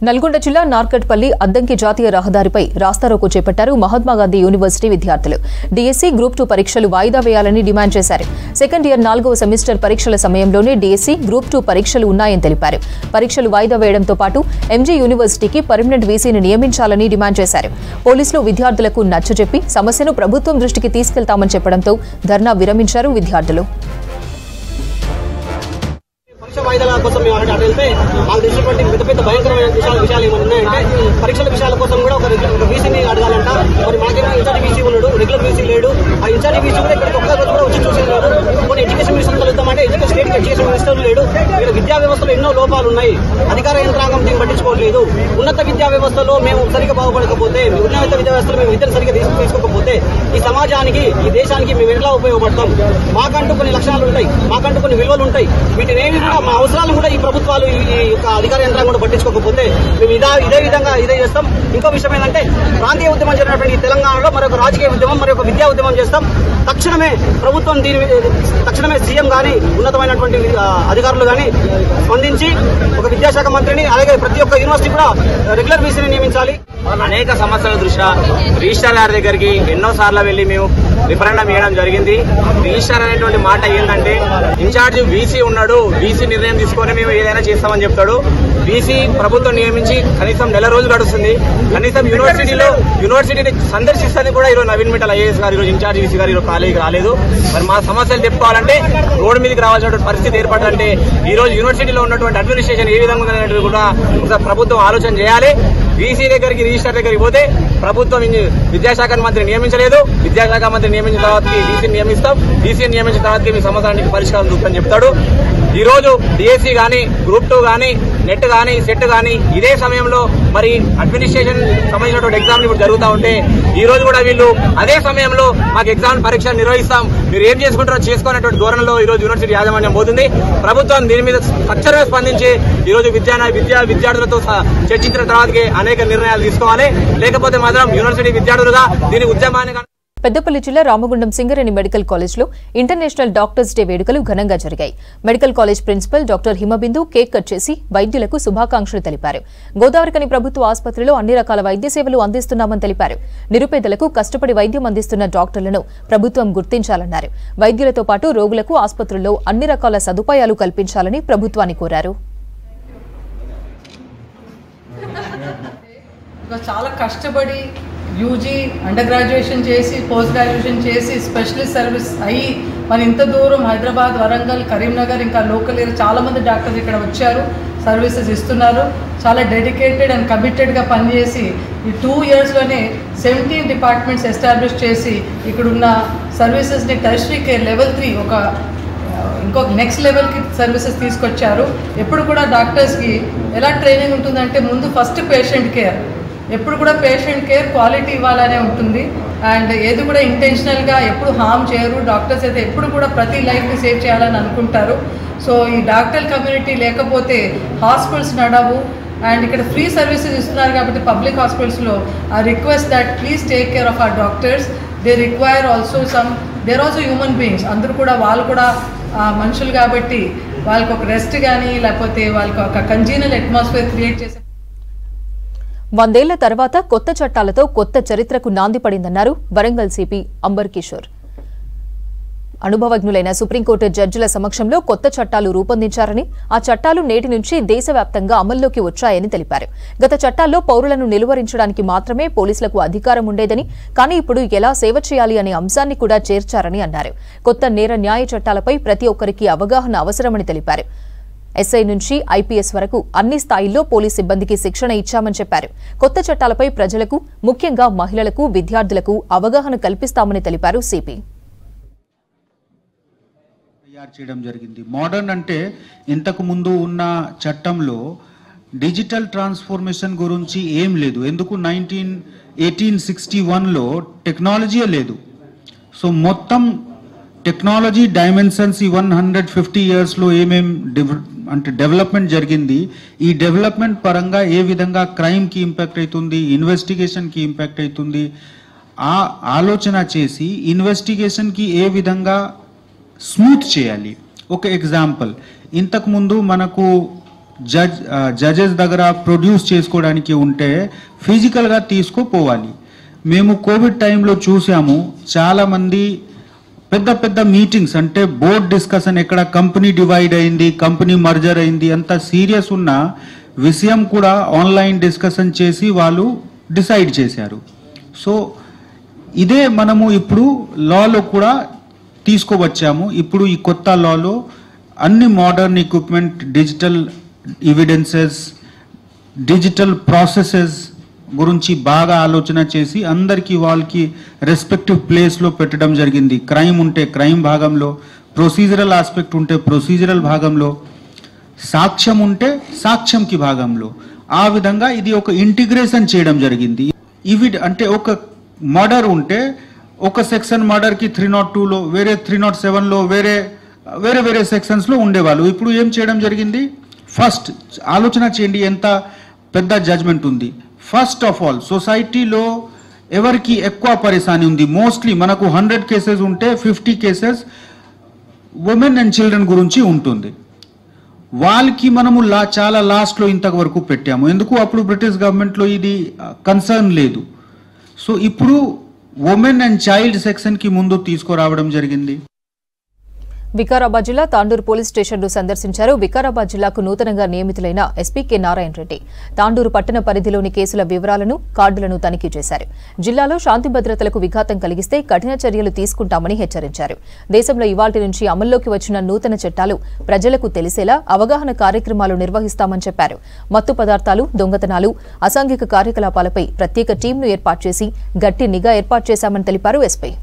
నల్గొండ జిల్లా నార్కట్పల్లి అద్దంకి జాతీయ రహదారిపై రాస్తారోకో చేపట్టారు మహాత్మాగాంధీ యూనివర్సిటీ విద్యార్థులు డీఎస్సీ గ్రూప్ టూ పరీక్షలు వాయిదా వేయాలని డిమాండ్ చేశారు సెకండ్ ఇయర్ నాలుగవ సెమిస్టర్ పరీక్షల సమయంలోనే డీఎస్సీ గ్రూప్ టూ పరీక్షలు ఉన్నాయని తెలిపారు పరీక్షలు వాయిదా వేయడంతో పాటు ఎంజీ యూనివర్సిటీకి పర్మనెంట్ వీసీని నియమించాలని డిమాండ్ చేశారు పోలీసులు విద్యార్థులకు నచ్చజెప్పి సమస్యను ప్రభుత్వం దృష్టికి తీసుకెళ్తామని చెప్పడంతో ధర్నా విరమించారు విద్యార్థులు పరీక్ష వాయిదాల కోసం మేము అటు అటు వెళ్తే మాకు తెలిసినటువంటి పెద్ద పెద్ద భయంకరమైన విషయాలు విషయాలు ఏమైనా ఉన్నాయంటే పరీక్షల విషయాల కోసం కూడా ఒక రెగ్యులర్ ఒక వీసీని అడగాలంట మరి మనకేమో ఇన్ఛార్జ్ వీసీ ఉన్నాడు రెగ్యులర్ వీసీ లేడు ఆ ఇన్ఛార్జ్ వీసీ కూడా ఇక్కడికి ఒక్క రోజు కూడా వచ్చి చూసేవాడు కొన్ని ఎడ్యుకేషన్ మినిస్టర్ కలుద్దామంటే ఎడ్యుకేషన్ స్టేట్ ఎడ్యుకేషన్ మినిస్టర్ లేడు ఇక్కడ విద్యా వ్యవస్థలో ఎన్నో లోపాలు ఉన్నాయి అధికార యంత్రాంగం దీన్ని పట్టించుకోవట్లేదు ఉన్నత విద్యా వ్యవస్థలో మేము సరిగ్గా బాగుపడకపోతే ఉన్నత విద్యా వ్యవస్థలో మేము విద్యను సరిగ్గా తీసు- తీసుకోకపోతే ఈ సమాజానికి ఈ దేశానికి మేము ఎట్లా ఉపయోగపడతాం మాకంటూ కొన్ని లక్షణాలు ఉంటాయి మాకంటూ కొన్ని విలువలు ఉంటాయి వీటిని ఏమి కూడా మా అవసరాలు కూడా ఈ ప్రభుత్వాలు ఈ ఈ యొక్క అధికార యంత్రాంగం కూడా పట్టించుకోకపోతే మేము ఇదా ఇదే విధంగా ఇదే చేస్తాం ఇంకో విషయం ఏంటంటే ప్రాంతీయ ఉద్యమం జరిగినటువంటి ఈ తెలంగాణలో మరొక రాజకీయ ఉద్యమం మరొక విద్యా ఉద్యమం చేస్తాం తక్షణమే ప్రభుత్వం దీని మీద- తక్షణమే సీఎం గాని ఉన్నతమైనటువంటి ఆ, అధికారులు గాని స్పందించి ఒక విద్యాశాఖ మంత్రిని అలాగే ప్రతి ఒక్క యూనివర్సిటీ కూడా రెగ్యులర్ వీసీని నియమించాలి అనేక సమస్యల దృష్ట్యా రిజిస్ట్రార్ గారి దగ్గరికి ఎన్నో సార్లు వెళ్లి మేము రిఫరెండం ఇవ్వడం జరిగింది రిజిస్ట్రార్ అనేటువంటి మాట ఏంటంటే ఇన్ఛార్జ్ వీసీ ఉన్నాడు వీసీ నిర్ణయం తీసుకొని మేము ఏదైనా చేస్తామని చెప్తాడు వీసీ ప్రభుత్వం నియమించి కనీసం నెల రోజులు గడుస్తుంది కనీసం యూనివర్సిటీలో యూనివర్సిటీని సందర్శిస్తానికి కూడా ఈరోజు నవీన్ మిట్టల్ ఐఏఎస్ గారు ఈరోజు ఇన్ఛార్జ్ వీసీ గారు ఈరోజు కాలేజీకి రాలేదు మరి మా సమస్యలు చెప్పుకోవాలంటే రోడ్డు మీదకి రావాల్సిన పరిస్థితి ఏర్పడాలంటే ఈ రోజు యూనివర్సిటీలో ఉన్నటువంటి అడ్మినిస్ట్రేషన్ ఏ విధంగా ఉన్నది కూడా ఒకసారి ప్రభుత్వం ఆలోచన చేయాలి వీసీ దగ్గరికి రిజిస్టర్ దగ్గరికి పోతే ప్రభుత్వం ఇంజ- విద్యాశాఖ మంత్రి నియమించలేదు విద్యాశాఖ మంత్రి నియమించిన తర్వాతకి డీసీ నియమిస్తాం డీసీ నియమించిన తర్వాతకి మీ సమస్యలకి పరిష్కారం చూపుతామని చెప్తాడు ఈ రోజు డిఎస్సి గానీ గ్రూప్ టూ గానీ నెట్ గానీ సెట్ గానీ ఇదే సమయంలో మరి అడ్మినిస్ట్రేషన్ సంబంధించినటువంటి ఎగ్జామ్ ఇప్పుడు జరుగుతూ ఉంటే ఈ రోజు కూడా వీళ్ళు అదే సమయంలో మాకు ఎగ్జామ్ పరీక్ష నిర్వహిస్తాం మీరు ఏం చేసుకుంటారో చేసుకునేటువంటి ధోరణిలో ఈ రోజు యూనివర్సిటీ యాజమాన్యం పోతుంది ప్రభుత్వం దీని మీద తక్షణమే స్పందించి ఈ రోజు విద్యా విద్యా విద్యార్థులతో స- చర్చించిన తర్వాతకి అనేక నిర్ణయాలు తీసుకోవాలి లేకపోతే మాత్రం యూనివర్సిటీ విద్యార్థులుగా దీని ఉద్యమాన్ని కనుక పెద్దపల్లి జిల్లా రామగుండం సింగరేణి మెడికల్ కాలేజ్లో ఇంటర్నేషనల్ డాక్టర్స్ డే వేడుకలు ఘనంగా జరిగాయి medical college principal doctor Himabindu cake cut చేసి వైద్యులకు శుభాకాంక్షలు తెలిపారు గోదావరికని ప్రభుత్వ ఆసుపత్రిలో అన్ని రకాల వైద్య సేవలు అందిస్తున్నామని తెలిపారు నిరుపేదలకు కష్టపడి వైద్యం అందిస్తున్న డాక్టర్లను ప్రభుత్వం గుర్తించాలన్నారు వైద్యులతో పాటు రోగులకు ఆసుపత్రుల్లో అన్ని రకాల సదుపాయాలు కల్పించాలని ప్రభుత్వాన్ని కోరారు ఇంకా చాలా కష్టపడి యూజీ అండర్ గ్రాడ్యుయేషన్ చేసి పోస్ట్ గ్రాడ్యుయేషన్ చేసి స్పెషలిస్ట్ సర్వీస్ అయ్యి మన ఇంత దూరం హైదరాబాద్ వరంగల్ కరీంనగర్ ఇంకా లోకల్ ఏరియా చాలామంది డాక్టర్స్ ఇక్కడ వచ్చారు సర్వీసెస్ ఇస్తున్నారు చాలా డెడికేటెడ్ అండ్ కమిటెడ్గా పనిచేసి ఈ టూ ఇయర్స్లోనే సెవెంటీన్ డిపార్ట్మెంట్స్ ఎస్టాబ్లిష్ చేసి ఇక్కడున్న సర్వీసెస్ని టెరిటరీ కేర్ లెవెల్ త్రీ ఒక ఇంకొక నెక్స్ట్ లెవెల్కి సర్వీసెస్ తీసుకొచ్చారు ఎప్పుడు కూడా డాక్టర్స్కి ఎలా ట్రైనింగ్ ఉంటుందంటే ముందు ఫస్ట్ పేషెంట్ కేర్ ఎప్పుడు కూడా పేషెంట్ కేర్ క్వాలిటీ ఇవ్వాలనే ఉంటుంది అండ్ ఏది కూడా ఇంటెన్షనల్గా ఎప్పుడు హామ్ చేయరు డాక్టర్స్ అయితే ఎప్పుడు కూడా ప్రతి లైఫ్ని సేవ్ చేయాలని అనుకుంటారు సో ఈ డాక్టర్ కమ్యూనిటీ లేకపోతే హాస్పిటల్స్ నడవు అండ్ ఇక్కడ ఫ్రీ సర్వీసెస్ ఇస్తున్నారు కాబట్టి పబ్లిక్ హాస్పిటల్స్లో I request that please take care of our doctors they require also some they're also human beings అందరూ కూడా వాళ్ళు కూడా ఆ, మనుషులు కాబట్టి వాళ్ళకి ఒక రెస్ట్ కానీ లేకపోతే వాళ్ళకి ఒక కంజీనల్ అట్మాస్ఫియర్ క్రియేట్ చేసే వందేళ్ల తర్వాత కొత్త చట్టాలతో కొత్త చరిత్రకు నాంది పడిందన్నారు వరంగల్ సిపి అంబర్ కిషోర్ అనుభవజ్ఞులైన సుప్రీంకోర్టు జడ్జిల సమక్షంలో కొత్త చట్టాలు రూపొందించారని ఆ చట్టాలు నేటి నుంచి దేశవ్యాప్తంగా అమల్లోకి వచ్చాయని తెలిపారు గత చట్టాల్లో పౌరులను నిలువరించడానికి మాత్రమే పోలీసులకు అధికారం ఉండేదని కానీ ఇప్పుడు ఎలా సేవ చేయాలి అనే అంశాన్ని కూడా చేర్చారని అన్నారు కొత్త నేర న్యాయ చట్టాలపై ప్రతి ఒక్కరికి అవగాహన అవసరమని తెలిపారు ఎస్ఐ నుంచి ఐపీఎస్ వరకు అన్ని స్థాయిల్లో పోలీస్ సిబ్బందికి శిక్షణ ఇచ్చామని చెప్పారు కొత్త చట్టాలపై ప్రజలకు ముఖ్యంగా మహిళలకు విద్యార్థులకు అవగాహన కల్పిస్తామని తెలిపారు సిపి తయారు చేయడం జరిగింది మోడర్న్ అంటే ఇంతకు ముందు ఉన్న చట్టంలో డిజిటల్ ట్రాన్స్ఫర్మేషన్ గురించి ఏం లేదు ఎందుకు నైన్టీన్ ఎయిటీన్ సిక్స్టీ వన్లో టెక్నాలజీయే లేదు సో మొత్తం టెక్నాలజీ డైమెన్షన్స్ ఈ వన్ హండ్రెడ్ ఫిఫ్టీ ఇయర్స్లో ఏమేం డెవ- అంటే డెవలప్మెంట్ జరిగింది ఈ డెవలప్మెంట్ పరంగా ఏ విధంగా క్రైమ్కి ఇంపాక్ట్ అవుతుంది ఇన్వెస్టిగేషన్కి ఇంపాక్ట్ అవుతుంది ఆ ఆలోచన చేసి ఇన్వెస్టిగేషన్కి ఏ విధంగా స్మూత్ చేయాలి ఒక ఎగ్జాంపుల్ ఇంతకుముందు మనకు జడ్జ్ జడ్జెస్ దగ్గర ప్రొడ్యూస్ చేసుకోవడానికి ఉంటే ఫిజికల్గా తీసుకుపోవాలి మేము కోవిడ్ టైంలో చూసాము చాలామంది పెద్ద పెద్ద మీటింగ్స్ అంటే బోర్డ్ డిస్కషన్ ఎక్కడ కంపెనీ డివైడ్ అయింది కంపెనీ మర్జర్ అయింది అంత సీరియస్ ఉన్న విషయం కూడా ఆన్లైన్ డిస్కషన్ చేసి వాళ్ళు డిసైడ్ చేశారు సో ఇదే మనము ఇప్పుడు లాలో కూడా తీసుకువచ్చాము ఇప్పుడు ఈ కొత్త లాలో అన్ని modern equipment digital evidences digital processes గురించి బాగా ఆలోచన చేసి అందరికీ వాళ్ళకి రెస్పెక్టివ్ ప్లేస్లో పెట్టడం జరిగింది క్రైమ్ ఉంటే క్రైమ్ భాగంలో ప్రొసీజరల్ ఆస్పెక్ట్ ఉంటే ప్రొసీజరల్ భాగంలో సాక్ష్యం ఉంటే సాక్ష్యంకి భాగంలో ఆ విధంగా ఇది ఒక ఇంటిగ్రేషన్ చేయడం జరిగింది ఇవి అంటే ఒక మర్డర్ ఉంటే ఒక సెక్షన్ మర్డర్కి త్రీ నాట్ టూలో వేరే త్రీ నాట్ సెవెన్లో వేరే వేరే వేరే సెక్షన్స్లో ఉండేవాళ్ళు ఇప్పుడు ఏం చేయడం జరిగింది ఫస్ట్ ఆలోచన చేయండి ఎంత పెద్ద జడ్జ్మెంట్ ఉంది ఫస్ట్ ఆఫ్ ఆల్ సొసైటీలో ఎవరికి ఎక్కువ పరిశాని ఉంది మోస్ట్లీ మనకు హండ్రెడ్ కేసెస్ ఉంటే fifty cases women and children గురించి ఉంటుంది వాళ్ళకి మనము లా చాలా లాస్ట్లో ఇంతవరకు పెట్టాము ఎందుకు అప్పుడు బ్రిటిష్ గవర్నమెంట్లో ఇది కన్సర్న్ లేదు సో ఇప్పుడు ఉమెన్ అండ్ చైల్డ్ సెక్షన్కి ముందు తీసుకురావడం జరిగింది వికారాబాద్ జిల్లా తాండూరు పోలీస్ స్టేషన్ను సందర్శించారు వికారాబాద్ జిల్లాకు నూతనంగా నియమితులైన ఎస్పీ కె నారాయణ రెడ్డి తాండూరు పట్టణ పరిధిలోని కేసుల వివరాలను కార్డులను తనిఖీ చేశారు జిల్లాలో శాంతి భద్రతలకు విఘాతం కలిగిస్తే కఠిన చర్యలు తీసుకుంటామని హెచ్చరించారు దేశంలో ఇవాల్టి నుంచి అమల్లోకి వచ్చిన నూతన చట్టాలు ప్రజలకు తెలిసేలా అవగాహన కార్యక్రమాలు నిర్వహిస్తామని చెప్పారు మత్తు పదార్థాలు దొంగతనాలు అసాంఘిక కార్యకలాపాలపై ప్రత్యేక టీంను ఏర్పాటు చేసి గట్టి నిఘా ఏర్పాటు చేశామని తెలిపారు ఎస్పీ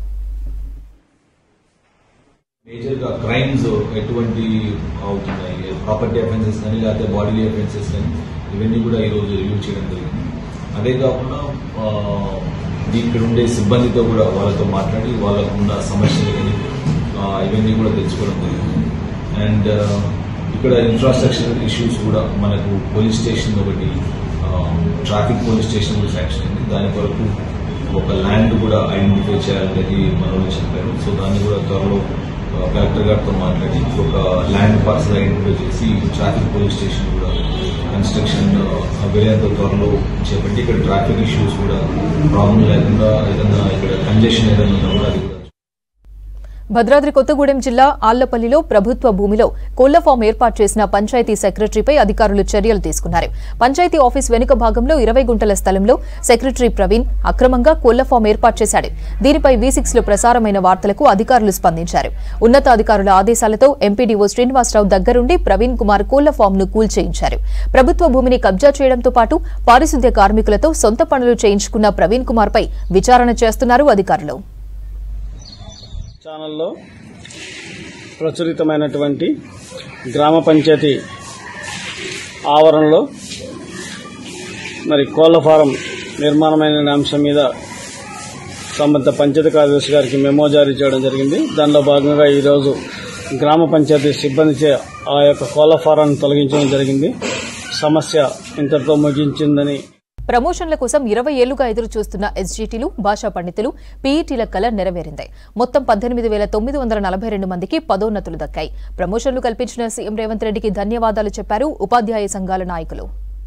మేజర్గా క్రైమ్స్ ఎటువంటి అవుతున్నాయి ప్రాపర్టీ అఫెన్సెస్ కానీ లేకపోతే బాడీ అఫెన్సెస్ కానీ ఇవన్నీ కూడా ఈరోజు రివ్యూ చేయడం జరిగింది అదే కాకుండా ఆ, ఇక్కడ ఉండే సిబ్బందితో కూడా వాళ్ళతో మాట్లాడి వాళ్ళకు ఉన్న సమస్యలు కానీ ఆ, ఇవన్నీ కూడా తెలుసుకోవడం జరిగింది అండ్ ఇక్కడ ఇన్ఫ్రాస్ట్రక్చర్ ఇష్యూస్ కూడా మనకు పోలీస్ స్టేషన్ ఒకటి ట్రాఫిక్ పోలీస్ స్టేషన్ కూడా శాంక్షన్ అయింది దాని కొరకు ఒక ల్యాండ్ కూడా ఐడెంటిఫై చేయాలని మన వాళ్ళు చెప్పారు సో దాన్ని కూడా త్వరలో ఆ, కలెక్టర్ గారితో మాట్లాడి ఒక ల్యాండ్ పార్సల్ ఐడెంటిఫై చేసి ట్రాఫిక్ పోలీస్ స్టేషన్ కూడా కన్స్ట్రక్షన్ వీలైనంత త్వరలో చేపట్టి ఇక్కడ ట్రాఫిక్ ఇష్యూస్ కూడా ప్రాబ్లం లేకుండా ఏదైనా ఇక్కడ కంజెషన్ ఏదైనా ఉన్నా కూడా అది కూడా భద్రాద్రి కొత్తగూడెం జిల్లా ఆళ్లపల్లిలో ప్రభుత్వ భూమిలో కోళ్ల ఫామ్ ఏర్పాటు చేసిన పంచాయతీ సెక్రటరీపై అధికారులు చర్యలు తీసుకున్నారు పంచాయతీ ఆఫీస్ వెనుక భాగంలో ఇరవై గుంటల స్థలంలో సెక్రటరీ ప్రవీణ్ అక్రమంగా కోళ్ల ఫామ్ ఏర్పాటు చేశాడు దీనిపై వి సిక్స్ లో ప్రసారమైన వార్తలకు అధికారులు స్పందించారు ఉన్నతాధికారుల ఆదేశాలతో ఎంపీడీఓ శ్రీనివాసరావు దగ్గరుండి ప్రవీణ్ కుమార్ కోళ్ల ఫామ్ ను కూల్చేయించారు ప్రభుత్వ భూమిని కబ్జా చేయడంతో పాటు పారిశుద్ధ్య కార్మికులతో సొంత పనులు చేయించుకున్న ప్రవీణ్ కుమార్ పై విచారణ చేస్తున్నారు అధికారులు ఛానల్లో ప్రచురితమైనటువంటి గ్రామ పంచాయతీ ఆవరణలో మరి కోళ్ల ఫారం నిర్మాణమైన అంశం మీద సంబంధిత పంచాయతీ కార్యదర్శి గారికి మెమో జారీ చేయడం జరిగింది దానిలో భాగంగా ఈరోజు గ్రామ పంచాయతీ సిబ్బందిచే ఆ యొక్క కోళ్ల ఫారాన్ని తొలగించడం జరిగింది సమస్య ఇంతటితో ముగించిందని ప్రమోషన్ల కోసం ఇరవై ఏళ్లుగా ఎదురు చూస్తున్న ఎస్జీటీలు భాషా పండితులు పీఈటీల కల నెరవేరింది మొత్తం పద్దెనిమిది వేల తొమ్మిది వందల నలభై రెండు మందికి పదోన్నతులు దక్కాయి ప్రమోషన్లు కల్పించిన సీఎం రేవంత్ రెడ్డికి ధన్యవాదాలు చెప్పారు ఉపాధ్యాయ సంఘాల నాయకులు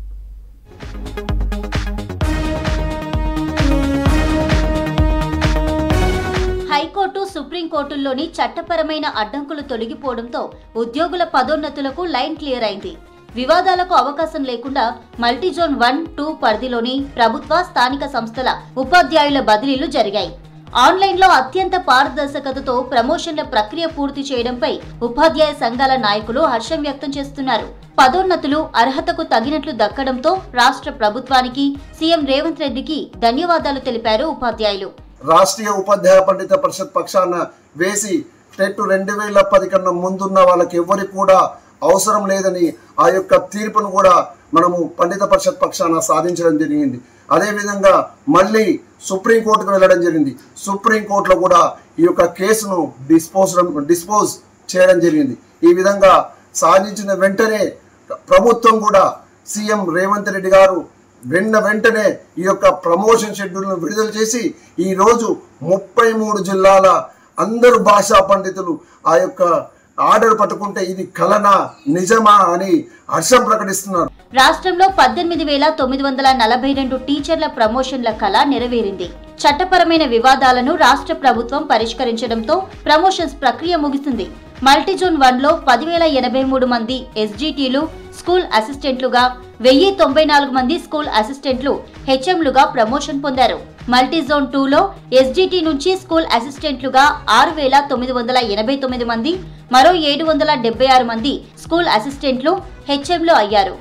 హైకోర్టు సుప్రీంకోర్టుల్లోని చట్టపరమైన అడ్డంకులు తొలగిపోవడంతో ఉద్యోగుల పదోన్నతులకు లైన్ క్లియర్ అయింది వివాదాలకు అవకాశం లేకుండా మల్టీజోన్ వన్ టూ పరిధిలోని ప్రభుత్వ స్థానిక సంస్థల ఉపాధ్యాయుల బదిలీలు జరిగాయి ఆన్లైన్లో అత్యంత పారదర్శకతతో ప్రమోషన్ల ప్రక్రియ పూర్తి చేయడంపై ఉపాధ్యాయ సంఘాల నాయకులు హర్షం వ్యక్తం చేస్తున్నారు పదోన్నతులు అర్హతకు తగినట్లు దక్కడంతో రాష్ట్ర ప్రభుత్వానికి సీఎం రేవంత్ రెడ్డికి ధన్యవాదాలు తెలిపారు ఉపాధ్యాయులు రాష్ట్రీయ ఉపాధ్యాయ పండిత పరిషత్ పక్షాన వేసి టెట్ రెండు వేల పది కన్నా ముందున్న వాళ్ళకి ఎవరికి కూడా అవసరం లేదని ఆ యొక్క తీర్పును కూడా మనము పండిత పరిషత్ పక్షాన సాధించడం జరిగింది అదేవిధంగా మళ్ళీ సుప్రీంకోర్టుకు వెళ్ళడం జరిగింది సుప్రీంకోర్టులో కూడా ఈ యొక్క కేసును డిస్పోజ్ డిస్పోజ్ చేయడం జరిగింది ఈ విధంగా సాధించిన వెంటనే ప్రభుత్వం కూడా సీఎం రేవంత్ రెడ్డి గారు వెన్న వెంటనే ఈ యొక్క ప్రమోషన్ షెడ్యూల్ను విడుదల చేసి ఈ రోజు ముప్పై మూడు జిల్లాల అందరు భాషా పండితులు ఆ యొక్క ఆర్డర్ పట్టుకుంటే ఇది కలనా నిజమా అని హర్షం ప్రకటిస్తున్నారు రాష్ట్రంలో పద్దెనిమిది వేల తొమ్మిది వందల నలభై రెండు టీచర్ల ప్రమోషన్ల కళ నెరవేరింది చట్టపరమైన వివాదాలను రాష్ట్ర ప్రభుత్వం పరిష్కరించడంతో ప్రమోషన్స్ ప్రక్రియ ముగిసింది మల్టీజోన్ వన్ లో పదివేల ఎనభై మూడు మంది ఎస్జిటీలు స్కూల్ అసిస్టెంట్లుగా వెయ్యి తొంభై నాలుగు మంది స్కూల్ అసిస్టెంట్లు హెచ్ఎంలుగా ప్రమోషన్ పొందారు మల్టీజోన్ టూలో ఎస్జిటి నుంచి స్కూల్ అసిస్టెంట్లుగా ఆరు వేల తొమ్మిది వందల ఎనభై తొమ్మిది మంది మరో ఏడు వందల డెబ్బై ఆరు మంది స్కూల్ అసిస్టెంట్లు హెచ్ఎంలు అయ్యారు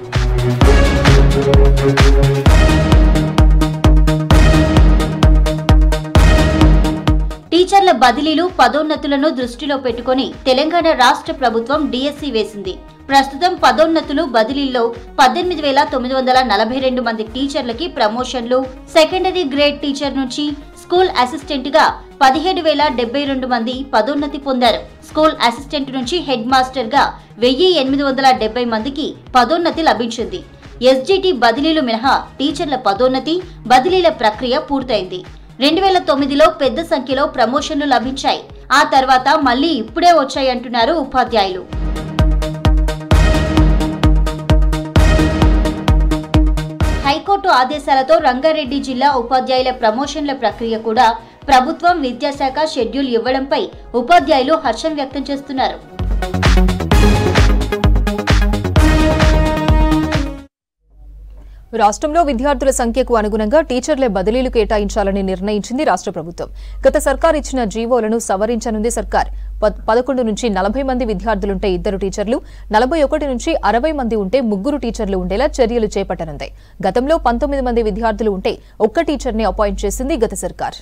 టీచర్ల బదిలీలు పదోన్నతులను దృష్టిలో పెట్టుకొని తెలంగాణ రాష్ట్ర ప్రభుత్వం డిఎస్సి వేసింది ప్రస్తుతం పదోన్నతులు బదిలీల్లో పద్దెనిమిది వేల తొమ్మిది వందల నలభై రెండు మంది టీచర్లకి ప్రమోషన్లు సెకండరీ గ్రేడ్ టీచర్ నుంచి స్కూల్ అసిస్టెంట్ గా పదిహేడు వేల డెబ్బై రెండు మంది పదోన్నతి పొందారు స్కూల్ అసిస్టెంట్ నుంచి హెడ్ మాస్టర్ గా వెయ్యి ఎనిమిది వందల డెబ్బై మందికి పదోన్నతి లభించింది ఎస్జిటి బదిలీలు మినహా టీచర్ల పదోన్నతి బదిలీల ప్రక్రియ పూర్తయింది రెండు వేల తొమ్మిదిలో పెద్ద సంఖ్యలో ప్రమోషన్లు లభించాయి ఆ తర్వాత మళ్లీ ఇప్పుడే వచ్చాయంటున్నారు ఉపాధ్యాయులు హైకోర్టు ఆదేశాలతో రంగారెడ్డి జిల్లా ఉపాధ్యాయుల ప్రమోషన్ల ప్రక్రియ కూడా ప్రభుత్వం విద్యాశాఖ షెడ్యూల్ ఇవ్వడంపై ఉపాధ్యాయులు హర్షం వ్యక్తం చేస్తున్నారు రాష్ట్రంలో విద్యార్థుల సంఖ్యకు అనుగుణంగా టీచర్ల బదిలీలు కేటాయించాలని నిర్ణయించింది రాష్ట్ర ప్రభుత్వం గత సర్కార్ ఇచ్చిన జీవోలను సవరించనుంది సర్కార్ పద్- పదకొండు నుంచి నలభై మంది విద్యార్థులుంటే ఇద్దరు టీచర్లు నలభై ఒకటి నుంచి అరవై మంది ఉంటే ముగ్గురు టీచర్లు ఉండేలా చర్యలు చేపట్టనుంది గతంలో పంతొమ్మిది మంది విద్యార్థులు ఉంటే ఒక్క టీచర్ని అపాయింట్ చేసింది గత సర్కార్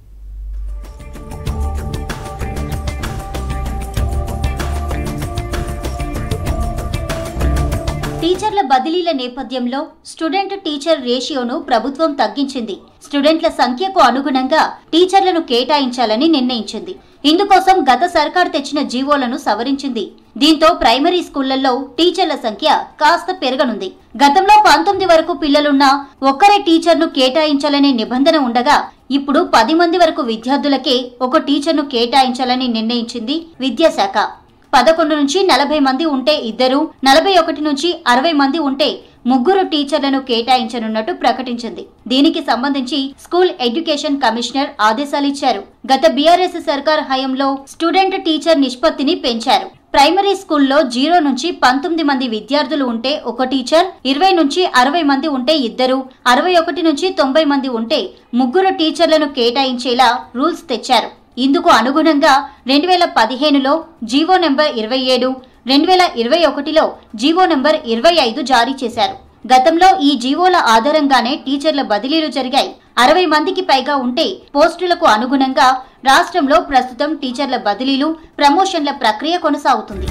టీచర్ల బదిలీల నేపథ్యంలో స్టూడెంట్ టీచర్ రేషియోను ప్రభుత్వం తగ్గించింది స్టూడెంట్ల సంఖ్యకు అనుగుణంగా టీచర్లను కేటాయించాలని నిర్ణయించింది ఇందుకోసం గత సర్కార్ తెచ్చిన జీవోలను సవరించింది దీంతో ప్రైమరీ స్కూళ్లలో టీచర్ల సంఖ్య కాస్త పెరగనుంది గతంలో పంతొమ్మిది వరకు పిల్లలున్నా ఒక్కరే టీచర్ను కేటాయించాలనే నిబంధన ఉండగా ఇప్పుడు పది మంది వరకు విద్యార్థులకే ఒక టీచర్ను కేటాయించాలని నిర్ణయించింది విద్యాశాఖ పదకొండు నుంచి నలభై మంది ఉంటే ఇద్దరు నలభై ఒకటి నుంచి అరవై మంది ఉంటే ముగ్గురు టీచర్లను కేటాయించనున్నట్టు ప్రకటించింది దీనికి సంబంధించి స్కూల్ ఎడ్యుకేషన్ కమిషనర్ ఆదేశాలిచ్చారు గత బీఆర్ఎస్ సర్కార్ హయాంలో స్టూడెంట్ టీచర్ నిష్పత్తిని పెంచారు ప్రైమరీ స్కూల్లో జీరో నుంచి పంతొమ్మిది మంది విద్యార్థులు ఉంటే ఒక టీచర్ ఇరవై నుంచి అరవై మంది ఉంటే ఇద్దరు అరవై ఒకటి నుంచి తొంభై మంది ఉంటే ముగ్గురు టీచర్లను కేటాయించేలా రూల్స్ తెచ్చారు ఇందుకు అనుగుణంగా రెండు వేల పదిహేనులో జీవో నెంబర్ ఇరవై ఏడు రెండు వేల ఇరవై ఒకటిలో జీవో నెంబర్ ఇరవై ఐదు జారీ చేశారు గతంలో ఈ జీవోల ఆధారంగానే టీచర్ల బదిలీలు జరిగాయి అరవై మందికి పైగా ఉంటే పోస్టులకు అనుగుణంగా రాష్ట్రంలో ప్రస్తుతం టీచర్ల బదిలీలు ప్రమోషన్ల ప్రక్రియ కొనసాగుతుంది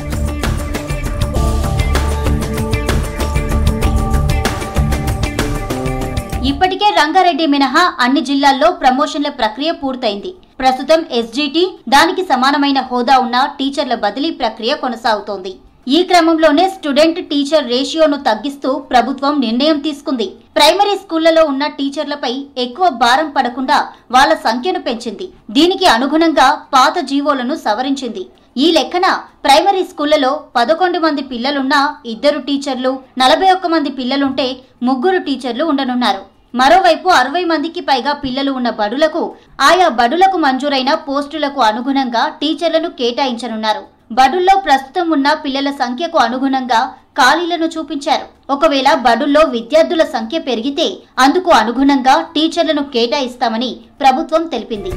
ఇప్పటికే రంగారెడ్డి మినహా అన్ని జిల్లాల్లో ప్రమోషన్ల ప్రక్రియ పూర్తయింది ప్రస్తుతం ఎస్జిటి దానికి సమానమైన హోదా ఉన్న టీచర్ల బదిలీ ప్రక్రియ కొనసాగుతోంది ఈ క్రమంలోనే స్టూడెంట్ టీచర్ రేషియోను తగ్గిస్తూ ప్రభుత్వం నిర్ణయం తీసుకుంది ప్రైమరీ స్కూళ్లలో ఉన్న టీచర్లపై ఎక్కువ భారం పడకుండా వాళ్ళ సంఖ్యను పెంచింది దీనికి అనుగుణంగా పాత జీవోలను సవరించింది ఈ లెక్కన ప్రైమరీ స్కూళ్లలో పదకొండు మంది పిల్లలున్నా ఇద్దరు టీచర్లు నలభై ఒక్క మంది పిల్లలుంటే ముగ్గురు టీచర్లు ఉండనున్నారు మరోవైపు అరవై మందికి పైగా పిల్లలు ఉన్న బడులకు ఆయా బడులకు మంజూరైన పోస్టులకు అనుగుణంగా టీచర్లను కేటాయించనున్నారు బడుల్లో ప్రస్తుతం ఉన్న పిల్లల సంఖ్యకు అనుగుణంగా ఖాళీలను చూపించారు ఒకవేళ బడుల్లో విద్యార్థుల సంఖ్య పెరిగితే అందుకు అనుగుణంగా టీచర్లను కేటాయిస్తామని ప్రభుత్వం తెలిపింది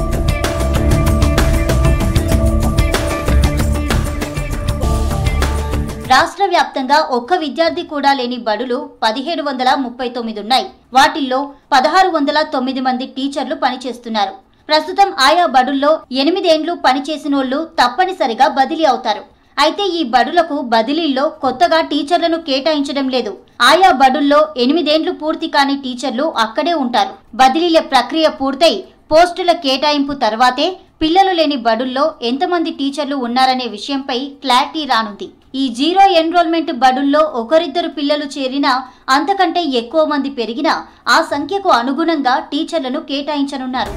రాష్ట్ర వ్యాప్తంగా ఒక్క విద్యార్థి కూడా లేని బడులు పదిహేడు వందల ముప్పై తొమ్మిది ఉన్నాయి వాటిల్లో పదహారు వందల తొమ్మిది మంది టీచర్లు పనిచేస్తున్నారు ప్రస్తుతం ఆయా బడుల్లో ఎనిమిదేండ్లు పనిచేసినోళ్లు తప్పనిసరిగా బదిలీ అవుతారు అయితే ఈ బడులకు బదిలీల్లో కొత్తగా టీచర్లను కేటాయించడం లేదు ఆయా బడుల్లో ఎనిమిదేండ్లు పూర్తి కాని టీచర్లు అక్కడే ఉంటారు బదిలీల ప్రక్రియ పూర్తయి పోస్టుల కేటాయింపు తర్వాతే పిల్లలు లేని బడుల్లో ఎంతమంది టీచర్లు ఉన్నారనే విషయంపై క్లారిటీ రానుంది ఈ జీరో ఎన్రోల్మెంట్ బడుల్లో ఒకరిద్దరు పిల్లలు చేరినా అంతకంటే ఎక్కువ మంది పెరిగినా ఆ సంఖ్యకు అనుగుణంగా టీచర్లను కేటాయించనున్నారు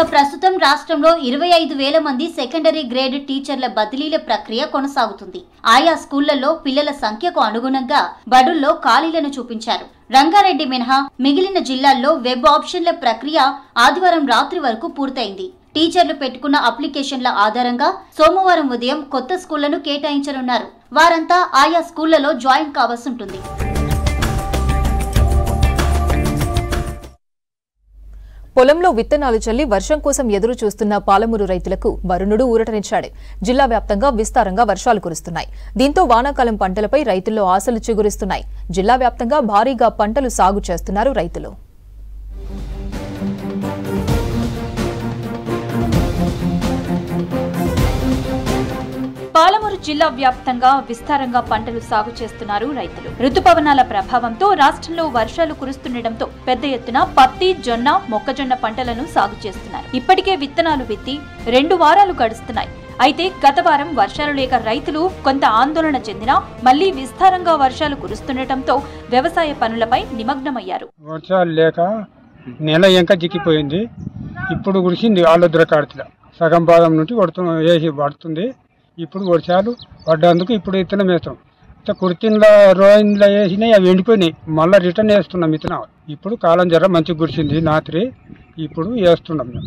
ప్రస్తుతం రాష్ట్రంలో ఇరవై ఐదు వేల మంది సెకండరీ గ్రేడ్ టీచర్ల బదిలీల ప్రక్రియ కొనసాగుతుంది ఆయా స్కూళ్లలో పిల్లల సంఖ్యకు అనుగుణంగా బడుల్లో ఖాళీలను చూపించారు రంగారెడ్డి మినహా మిగిలిన జిల్లాల్లో వెబ్ ఆప్షన్ల ప్రక్రియ ఆదివారం రాత్రి వరకు పూర్తయింది టీచర్లు పెట్టుకున్న అప్లికేషన్ల ఆధారంగా సోమవారం ఉదయం కొత్త స్కూళ్లను కేటాయించనున్నారు వారంతా ఆయా స్కూళ్లలో జాయిన్ కావాల్సి ఉంటుంది పొలంలో విత్తనాలు చల్లి వర్షం కోసం ఎదురు చూస్తున్న పాలమూరు రైతులకు వరుణుడు ఊరటనిచ్చాడు జిల్లా వ్యాప్తంగా విస్తారంగా వర్షాలు కురుస్తున్నాయి దీంతో వానాకాలం పంటలపై రైతుల్లో ఆశలు చిగురిస్తున్నాయి జిల్లా వ్యాప్తంగా భారీగా పంటలు సాగు చేస్తున్నారు రైతులు పాలమూరు జిల్లా వ్యాప్తంగా విస్తారంగా పంటలు సాగు చేస్తున్నారు రైతులు రుతుపవనాల ప్రభావంతో రాష్ట్రంలో వర్షాలు కురుస్తుండటంతో పెద్ద ఎత్తున పత్తి జొన్న మొక్కజొన్న పంటలను సాగు చేస్తున్నారు ఇప్పటికే విత్తనాలు విత్తి రెండు వారాలు గడుస్తున్నాయి అయితే గత వారం వర్షాలు లేక రైతులు కొంత ఆందోళన చెందినా మళ్లీ విస్తారంగా వర్షాలు కురుస్తుండటంతో వ్యవసాయ పనులపై నిమగ్నమయ్యారు వర్షాలు లేక నెల ఇంకా చిక్కిపోయింది ఇప్పుడు కురిసింది ఆలోద్ర కాడుతుల సగం భాగం నుండి కొడుతు వేసి పడుతుంది ఇప్పుడు వర్షాలు పడ్డందుకు ఇప్పుడు విత్తనం వేస్తాం ఇట్లా కుర్తిన్ల రోయిన్లో వేసినాయి అవి ఎండిపోయినాయి మళ్ళీ రిటర్న్ వేస్తున్నాం విత్తనం ఇప్పుడు కాలం జర మంచిగా కురిసింది రాత్రి ఇప్పుడు వేస్తున్నాం మేము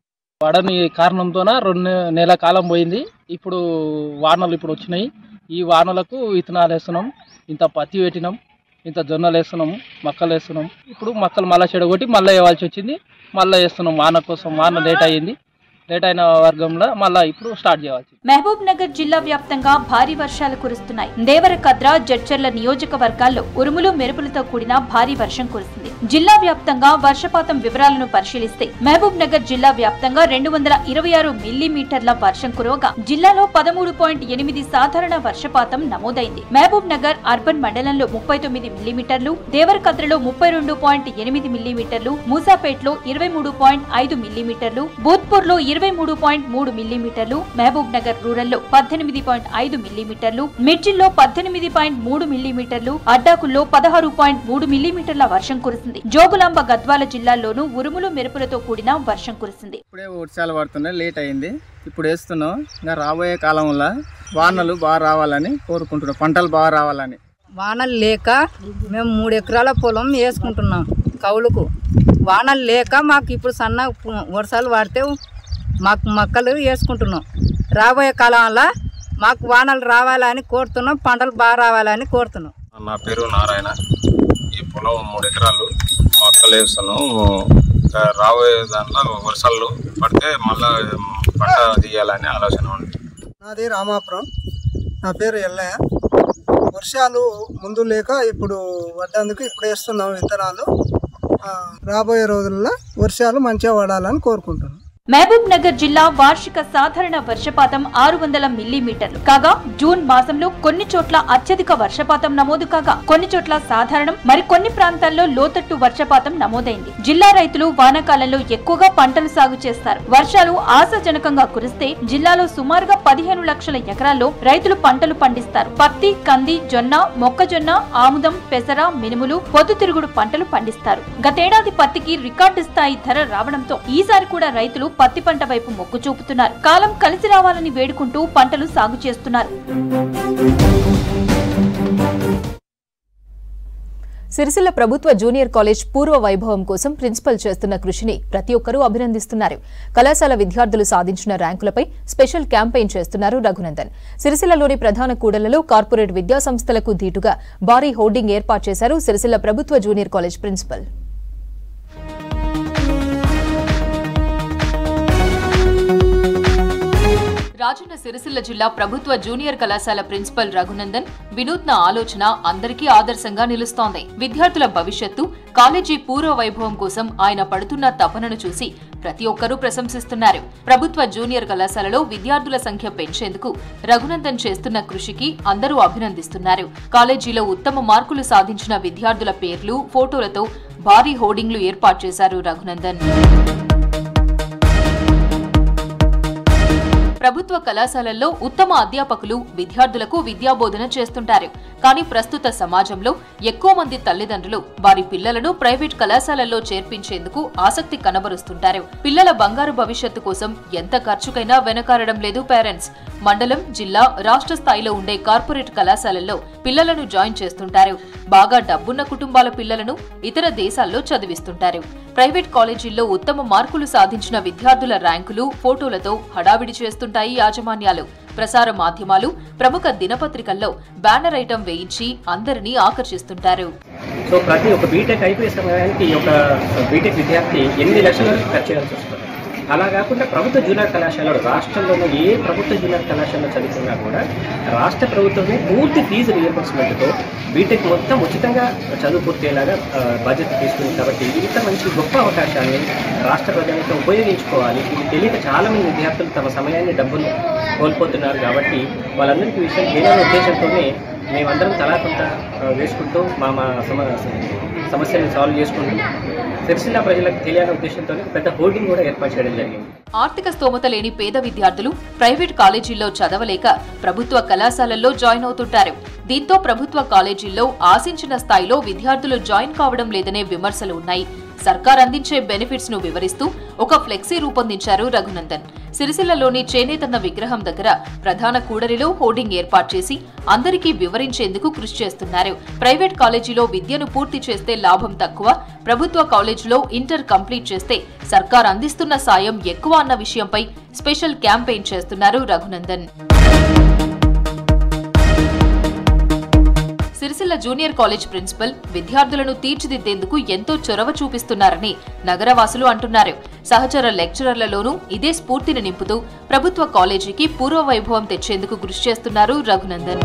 పడని కారణంతోన రెండు నెల కాలం పోయింది ఇప్పుడు వానలు ఇప్పుడు వచ్చినాయి ఈ వానలకు విత్తనాలు వేస్తున్నాం ఇంత పత్తి పెట్టినాం ఇంత జొన్నలు వేస్తున్నాము మక్కలు వేస్తున్నాం ఇప్పుడు మక్కలు మళ్ళీ చెడగొట్టి మళ్ళీ వేయాల్సి వచ్చింది మళ్ళీ వేస్తున్నాం వాన కోసం వాన లేట్ అయ్యింది లేట్ అయిన వర్గంలో మళ్ళీ ఇప్పుడు స్టార్ట్ చేయాల్సి మహబూబ్ నగర్ జిల్లా వ్యాప్తంగా భారీ వర్షాలు కురుస్తున్నాయి దేవరకద్ర జడ్చర్ల నియోజకవర్గాల్లో ఉరుములు మెరుపులతో కూడిన భారీ వర్షం కురిసింది జిల్లా వ్యాప్తంగా వర్షపాతం వివరాలను పరిశీలిస్తే మహబూబ్ నగర్ జిల్లా వ్యాప్తంగా రెండు వందల ఇరవై ఆరు మిల్లీమీటర్ల వర్షం కురవగా జిల్లాలో పదమూడు పాయింట్ ఎనిమిది సాధారణ వర్షపాతం నమోదైంది మహబూబ్ నగర్ అర్బన్ మండలంలో ముప్పై తొమ్మిది మిల్లీమీటర్లు దేవరకద్రలో ముప్పై రెండు పాయింట్ ఎనిమిది మిల్లీమీటర్లు మూసాపేట్లో ఇరవై మూడు పాయింట్ ఐదు మిల్లీమీటర్లు భూత్పూర్లో ఇరవై మూడు పాయింట్ మూడు మిల్లీమీటర్లు మహబూబ్ నగర్ రూరల్లో పద్దెనిమిది పాయింట్ ఐదు మిల్లీమీటర్లు మిర్చిల్లో పద్దెనిమిది పాయింట్ మూడు మిల్లీమీటర్లు అడ్డాకుల్లో పదహారు పాయింట్ మూడు మిల్లీమీటర్ల వర్షం కురిసింది జోగులాంబ గద్వాల జిల్లాల్లోనూ ఉరుములు మెరుపులతో కూడిన వర్షం కురిసింది ఇప్పుడే వర్షాలు పడుతున్నాయి లేట్ అయింది ఇప్పుడు వేస్తున్నాం ఇంకా రాబోయే కాలంలో వానలు బాగా రావాలని కోరుకుంటున్నాం పంటలు బాగా రావాలని వానలు లేక మేము మూడు ఎకరాల పొలం వేసుకుంటున్నాం కౌలుకు వానలు లేక మాకు ఇప్పుడు సన్న పు- వర్షాలు పడితే మాకు మొక్కలు వేసుకుంటున్నాం రాబోయే కాలంలో మాకు వానలు రావాలని కోరుతున్నాం పంటలు బాగా రావాలని కోరుతున్నాం నా పేరు నారాయణ ఈ పొలం మూడు ఎకరాలు మొక్కలు వేస్తాను ఇంకా రాబోయే దాంట్లో వర్షాలు పడితే మళ్ళా పంట తీయాలని ఆలోచన ఉంది నాది రామాపురం నా పేరు ఎల్లయ్య వర్షాలు ముందు లేక ఇప్పుడు పడ్డందుకు ఇప్పుడు వేస్తున్నాం విత్తనాలు ఆ, రాబోయే రోజుల్లో వర్షాలు మంచిగా పడాలని కోరుకుంటున్నాం మహబూబ్ నగర్ జిల్లా వార్షిక సాధారణ వర్షపాతం ఆరు వందల మిల్లీమీటర్లు కాగా జూన్ మాసంలో కొన్ని చోట్ల అత్యధిక వర్షపాతం నమోదు కాగా కొన్ని చోట్ల సాధారణం మరి కొన్ని ప్రాంతాల్లో లోతట్టు వర్షపాతం నమోదైంది జిల్లా రైతులు వానాకాలంలో ఎక్కువగా పంటలు సాగు చేస్తారు వర్షాలు ఆశాజనకంగా కురిస్తే జిల్లాలో సుమారుగా పదిహేను లక్షల ఎకరాల్లో రైతులు పంటలు పండిస్తారు పత్తి కంది జొన్న మొక్కజొన్న ఆముదం పెసర మినుములు పొద్దుతిరుగుడు పంటలు పండిస్తారు గతేడాది పత్తికి రికార్డు స్థాయి ధర రావడంతో ఈసారి కూడా రైతులు పత్తి పంట వైపు మొగ్గు చూపుతున్నారు కాలం కలిసి రావాలని వేడుకుంటూ పంటలు సాగు చేస్తున్నారు సిరిసిల్ల ప్రభుత్వ జూనియర్ కాలేజ్ పూర్వ వైభవం కోసం ప్రిన్సిపల్ చేస్తున్న కృషిని ప్రతి ఒక్కరూ అభినందిస్తున్నారు కళాశాల విద్యార్థులు సాధించిన ర్యాంకులపై స్పెషల్ క్యాంపెయిన్ చేస్తున్నారు రఘునందన్ సిరిసిల్లలోని ప్రధాన కూడళ్లలో కార్పొరేట్ విద్యా సంస్థలకు ధీటుగా భారీ హోర్డింగ్ ఏర్పాటు చేశారు సిరిసిల్ల ప్రభుత్వ junior college principal Rajanna Sircilla జిల్లా ప్రభుత్వ జూనియర్ కళాశాల ప్రిన్సిపల్ రఘునందన్ వినూత్న ఆలోచన అందరికీ ఆదర్శంగా నిలుస్తోంది విద్యార్థుల భవిష్యత్తు కాలేజీ పూర్వ వైభవం కోసం ఆయన పడుతున్న తపనను చూసి ప్రతి ఒక్కరూ ప్రశంసిస్తున్నారు ప్రభుత్వ జూనియర్ కళాశాలలో విద్యార్థుల సంఖ్య పెంచేందుకు రఘునందన్ చేస్తున్న కృషికి అందరూ అభినందిస్తున్నారు కాలేజీలో ఉత్తమ మార్కులు సాధించిన విద్యార్థుల పేర్లు ఫోటోలతో భారీ హోర్డింగ్లు ఏర్పాటు చేశారు రఘునందన్ ప్రభుత్వ కళాశాలల్లో ఉత్తమ అధ్యాపకులు విద్యార్థులకు విద్యాబోధన చేస్తుంటారు కానీ ప్రస్తుత సమాజంలో ఎక్కువ మంది తల్లిదండ్రులు వారి పిల్లలను ప్రైవేట్ కళాశాలల్లో చేర్పించేందుకు ఆసక్తి కనబరుస్తుంటారు పిల్లల బంగారు భవిష్యత్తు కోసం ఎంత ఖర్చుకైనా వెనకారడం లేదు పేరెంట్స్ మండలం జిల్లా రాష్ట్ర స్థాయిలో ఉండే కార్పొరేట్ కళాశాలల్లో పిల్లలను జాయిన్ చేస్తుంటారు బాగా డబ్బున్న కుటుంబాల పిల్లలను ఇతర దేశాల్లో చదివిస్తుంటారు ప్రైవేట్ కాలేజీల్లో ఉత్తమ మార్కులు సాధించిన విద్యార్థుల ర్యాంకులు ఫోటోలతో హడావిడి చేస్తుంటాయి యాజమాన్యాలు ప్రసార మాధ్యమాలు ప్రముఖ దినపత్రికల్లో బ్యానర్ ఐటం వేయించి అందరినీ ఆకర్షిస్తుంటారు సో ప్రతి ఒక్క బీటెక్ అయిపోయే సమయానికి ఒక బీటెక్ విద్యార్థి ఎనిమిది లక్షలు ఖర్చు చేయాల్సి వస్తుంది అలా కాకుండా ప్రభుత్వ జూనియర్ కళాశాలలు రాష్ట్రంలోనూ ఏ ప్రభుత్వ జూనియర్ కళాశాలలో చదువుకున్నా కూడా రాష్ట్ర ప్రభుత్వమే పూర్తి ఫీజు రియంబర్స్మెంట్తో బీటెక్ మొత్తం ఉచితంగా చదువు పూర్తయ్యేలాగా ఆ, బాధ్యత తీసుకుంది కాబట్టి ఇంత మంచి గొప్ప అవకాశాన్ని రాష్ట్ర ప్రజలతో ఉపయోగించుకోవాలి ఇది తెలియక చాలా మంది విద్యార్థులు తమ సమయాన్ని డబ్బును కోల్పోతున్నారు కాబట్టి వాళ్ళందరికీ ఈ విషయం తెలియని ఉద్దేశంతోనే మేమందరం తలా కొంత ఆ, వేసుకుంటూ మా మా సమ సమస్యలను సాల్వ్ చేసుకుంటూ సిరిసిల్ల ప్రజలకు తెలియాలనే ఉద్దేశంతో పెద్ద హోర్డింగ్ కూడా ఏర్పాటు చేయడం జరిగింది ఆర్థిక స్తోమత లేని పేద విద్యార్థులు ప్రైవేట్ కాలేజీల్లో చదవలేక ప్రభుత్వ కళాశాలల్లో జాయిన్ అవుతుంటారు దీంతో ప్రభుత్వ కాలేజీల్లో ఆశించిన స్థాయిలో విద్యార్థులు జాయిన్ కావడం లేదనే విమర్శలు ఉన్నాయి సర్కార్ అందించే బెనిఫిట్స్ ను వివరిస్తూ ఒక ఫ్లెక్సీ రూపొందించారు రఘునందన్ సిరిసిల్లలోని చేనేతన్న విగ్రహం దగ్గర ప్రధాన కూడలిలో హోర్డింగ్ ఏర్పాటు చేసి అందరికీ వివరించేందుకు కృషి చేస్తున్నారు ప్రైవేట్ కాలేజీలో విద్యను పూర్తి చేస్తే లాభం తక్కువ ప్రభుత్వ కాలేజీలో ఇంటర్ కంప్లీట్ చేస్తే సర్కార్ అందిస్తున్న సాయం ఎక్కువ అన్న విషయంపై స్పెషల్ క్యాంపెయిన్ చేస్తున్నారు Raghunandan Sircilla junior college principal విద్యార్థులను తీర్చిదిద్దేందుకు ఎంతో చొరవ చూపిస్తున్నారని నగరవాసులు అంటున్నారు సహచర లెక్చరర్లలోనూ ఇదే స్ఫూర్తిని నింపుతూ ప్రభుత్వ కాలేజీకి పూర్వ వైభవం తెచ్చేందుకు కృషి చేస్తున్నారు రఘునందన్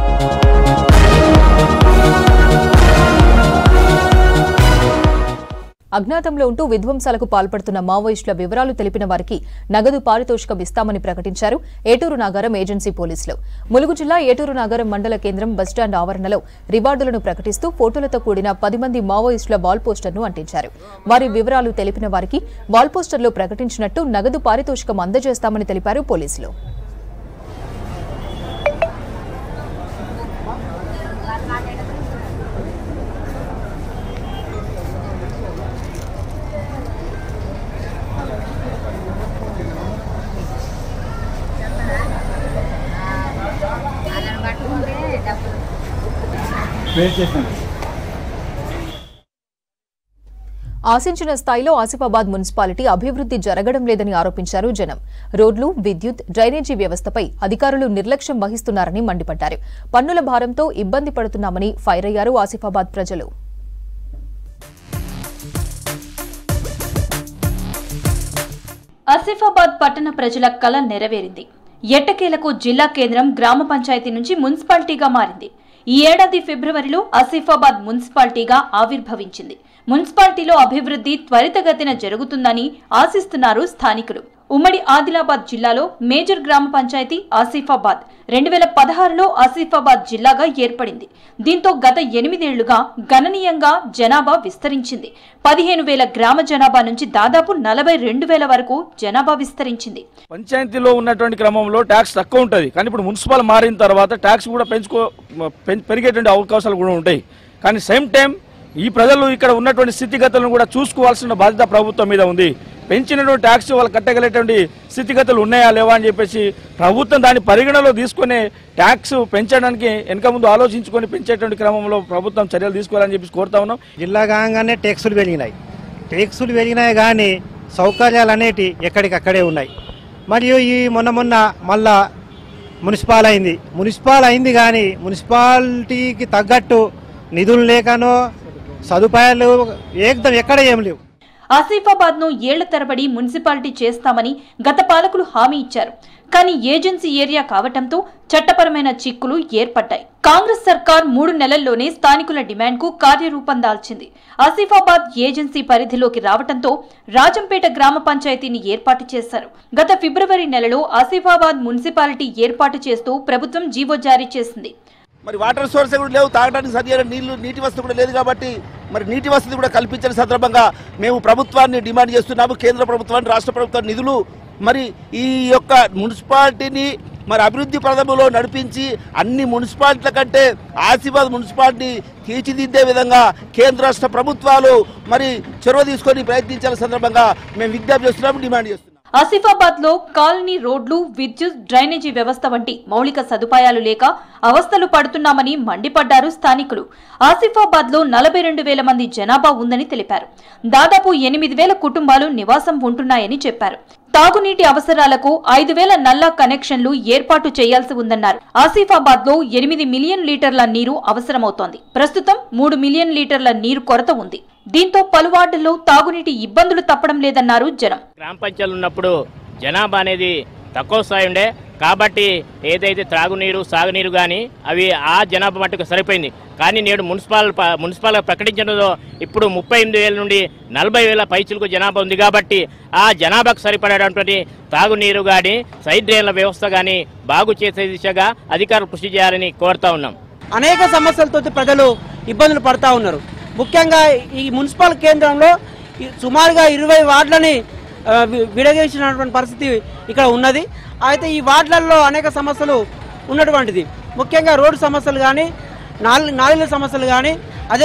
అజ్ఞాతంలో ఉంటూ విధ్వంసాలకు పాల్పడుతున్న మావోయిస్టుల వివరాలు తెలిపిన వారికి నగదు పారితోషికం ఇస్తామని ప్రకటించారు ఏటూరు నాగారం ఏజెన్సీ పోలీసులు ములుగు జిల్లా ఏటూరు నాగారం మండల కేంద్రం బస్టాండ్ ఆవరణలో రివార్డులను ప్రకటిస్తూ ఫోటోలతో కూడిన పది మంది మావోయిస్టుల వాల్ పోస్టర్ను అంటించారు వారి వివరాలు తెలిపిన వారికి వాల్ పోస్టర్లో ప్రకటించినట్టు నగదు పారితోషికం అందజేస్తామని తెలిపారు పోలీసులు ఆశించిన స్థాయిలో ఆసిఫాబాద్ మున్సిపాలిటీ అభివృద్ధి జరగడం లేదని ఆరోపించారు జనం రోడ్లు విద్యుత్ డ్రైనేజీ వ్యవస్థపై అధికారులు నిర్లక్ష్యం వహిస్తున్నారని మండిపడ్డారు పన్నుల భారంతో ఇబ్బంది పడుతున్నామని ఫైర్ అయ్యారు ఆసిఫాబాద్ ప్రజలు ఆసిఫాబాద్ పట్టణ ప్రజల కల నెరవేరింది ఎట్టకేలకు జిల్లా కేంద్రం గ్రామ పంచాయతీ నుంచి మున్సిపాలిటీగా మారింది ఈ ఏడాది ఫిబ్రవరిలో ఆసిఫాబాద్ మున్సిపాలిటీగా ఆవిర్భవించింది మున్సిపాలిటీలో అభివృద్ధి త్వరితగతిన జరుగుతుందని ఆశిస్తున్నారు స్థానికులు ఉమ్మడి ఆదిలాబాద్ జిల్లాలో మేజర్ గ్రామ పంచాయతీ ఆసిఫాబాద్ రెండు వేల పదహారులో ఆసిఫాబాద్ జిల్లాగా ఏర్పడింది దీంతో గత ఎనిమిదేళ్లుగా గణనీయంగా జనాభా విస్తరించింది పదిహేను వేల గ్రామ జనాభా నుంచి దాదాపు నలభై రెండు వేల వరకు జనాభా విస్తరించింది పంచాయతీలో ఉన్నటువంటి క్రమంలో ట్యాక్స్ తక్కువ ఉంటుంది కానీ ఇప్పుడు మున్సిపల్ మారిన తర్వాత ట్యాక్స్ కూడా పెంచుకో పెం- పెరిగేటువంటి అవకాశాలు కూడా ఉంటాయి కానీ సేమ్ టైం ఈ ప్రజలు ఇక్కడ ఉన్నటువంటి స్థితిగతులను కూడా చూసుకోవాల్సిన బాధ్యత ప్రభుత్వం మీద ఉంది పెంచినటువంటి ట్యాక్స్ వాళ్ళు కట్టగలిగేటువంటి స్థితిగతులు ఉన్నాయా లేవా అని చెప్పేసి ప్రభుత్వం దాన్ని పరిగణలో తీసుకొని ట్యాక్స్ పెంచడానికి వెనక ముందు ఆలోచించుకొని పెంచేటువంటి క్రమంలో ప్రభుత్వం చర్యలు తీసుకోవాలని చెప్పేసి కోరుతా ఉన్నాం జిల్లా కాగానే ట్యాక్సులు పెరిగినాయి ట్యాక్సులు పెరిగినాయి కానీ సౌకర్యాలు అనేటి ఎక్కడికక్కడే ఉన్నాయి మరియు ఈ మొన్న మొన్న మళ్ళా మున్సిపాల్ అయింది మున్సిపాల్ అయింది కానీ మున్సిపాలిటీకి తగ్గట్టు నిధులు లేకనో సదుపాయాలు ఏకదం ఎక్కడ ఏం లేవు ఆసిఫాబాద్ ను ఏళ్ల తరబడి మున్సిపాలిటీ చేస్తామని గత పాలకులు హామీ ఇచ్చారు కానీ ఏజెన్సీ ఏరియా కావటంతో చట్టపరమైన చిక్కులు ఏర్పడ్డాయి కాంగ్రెస్ సర్కార్ మూడు నెలల్లోనే స్థానికుల డిమాండ్కు కార్యరూపం దాల్చింది ఆసిఫాబాద్ ఏజెన్సీ పరిధిలోకి రావటంతో రాజంపేట గ్రామ పంచాయతీని ఏర్పాటు చేశారు గత ఫిబ్రవరి నెలలో ఆసిఫాబాద్ మున్సిపాలిటీ ఏర్పాటు చేస్తూ ప్రభుత్వం జీవో జారీ చేసింది మరి వాటర్ సోర్స్ కూడా లేవు తాగడానికి సరైన నీళ్లు నీటి వసతి కూడా లేదు కాబట్టి మరి నీటి వసతి కూడా కల్పించిన సందర్భంగా మేము ప్రభుత్వాన్ని డిమాండ్ చేస్తున్నాము కేంద్ర ప్రభుత్వాన్ని రాష్ట్ర ప్రభుత్వాన్ని నిధులు మరి ఈ యొక్క మున్సిపాలిటీని మరి అభివృద్ధి ప్రథమలో నడిపించి అన్ని మున్సిపాలిటీల కంటే ఆసిఫాబాద్ మున్సిపాలిటీ తీర్చిదిద్దే విధంగా కేంద్ర రాష్ట్ర ప్రభుత్వాలు మరి చొరవ తీసుకొని ప్రయత్నించాల సందర్భంగా మేము విజ్ఞప్తి చేస్తున్నాము డిమాండ్ చేస్తున్నాం ఆసిఫాబాద్ లో కాలనీ రోడ్లు విద్యుత్ డ్రైనేజీ వ్యవస్థ వంటి మౌలిక సదుపాయాలు లేక అవస్థలు పడుతున్నామని మండిపడ్డారు స్థానికులు ఆసిఫాబాద్ లో నలభై రెండు వేల మంది జనాభా ఉందని తెలిపారు దాదాపు ఎనిమిది వేల కుటుంబాలు నివాసం ఉంటున్నాయని చెప్పారు తాగునీటి అవసరాలకు ఐదు వేల నల్లా కనెక్షన్లు ఏర్పాటు చేయాల్సి ఉందన్నారు ఆసిఫాబాద్ లో ఎనిమిది మిలియన్ లీటర్ల నీరు అవసరమవుతోంది ప్రస్తుతం మూడు మిలియన్ లీటర్ల నీరు కొరత ఉంది దీంతో పలు వార్డుల్లో తాగునీటి ఇబ్బందులు తప్పడం లేదన్నారు జనం గ్రామ పంచాయతీలు ఉన్నప్పుడు జనాభా అనేది తక్కువ స్థాయి ఉండే కాబట్టి ఏదైతే త్రాగునీరు సాగునీరు కానీ అవి ఆ జనాభా మట్టుకు సరిపోయింది కానీ నేడు మున్సిపల్ ప- మున్సిపల్గా ప్రకటించడంలో ఇప్పుడు ముప్పై ఎనిమిది వేల నుండి నలభై వేల పైచులకు జనాభా ఉంది కాబట్టి ఆ జనాభాకు సరిపడేటువంటి తాగునీరు కానీ సైడ్ డ్రైన్ల వ్యవస్థ కానీ బాగు చేసే దిశగా అధికారులు కృషి చేయాలని కోరుతా ఉన్నాం అనేక సమస్యలతో ప్రజలు ఇబ్బందులు పడతా ఉన్నారు ముఖ్యంగా ఈ మున్సిపల్ కేంద్రంలో ఈ సుమారుగా ఇరవై వార్డులని ఆ, వి- విడదీసినటువంటి పరిస్థితి ఇక్కడ ఉన్నది అయితే ఈ వార్డులలో అనేక సమస్యలు ఉన్నటువంటిది ముఖ్యంగా రోడ్డు సమస్యలు కానీ నాలుగు నాలుగుల సమస్యలు కానీ అదే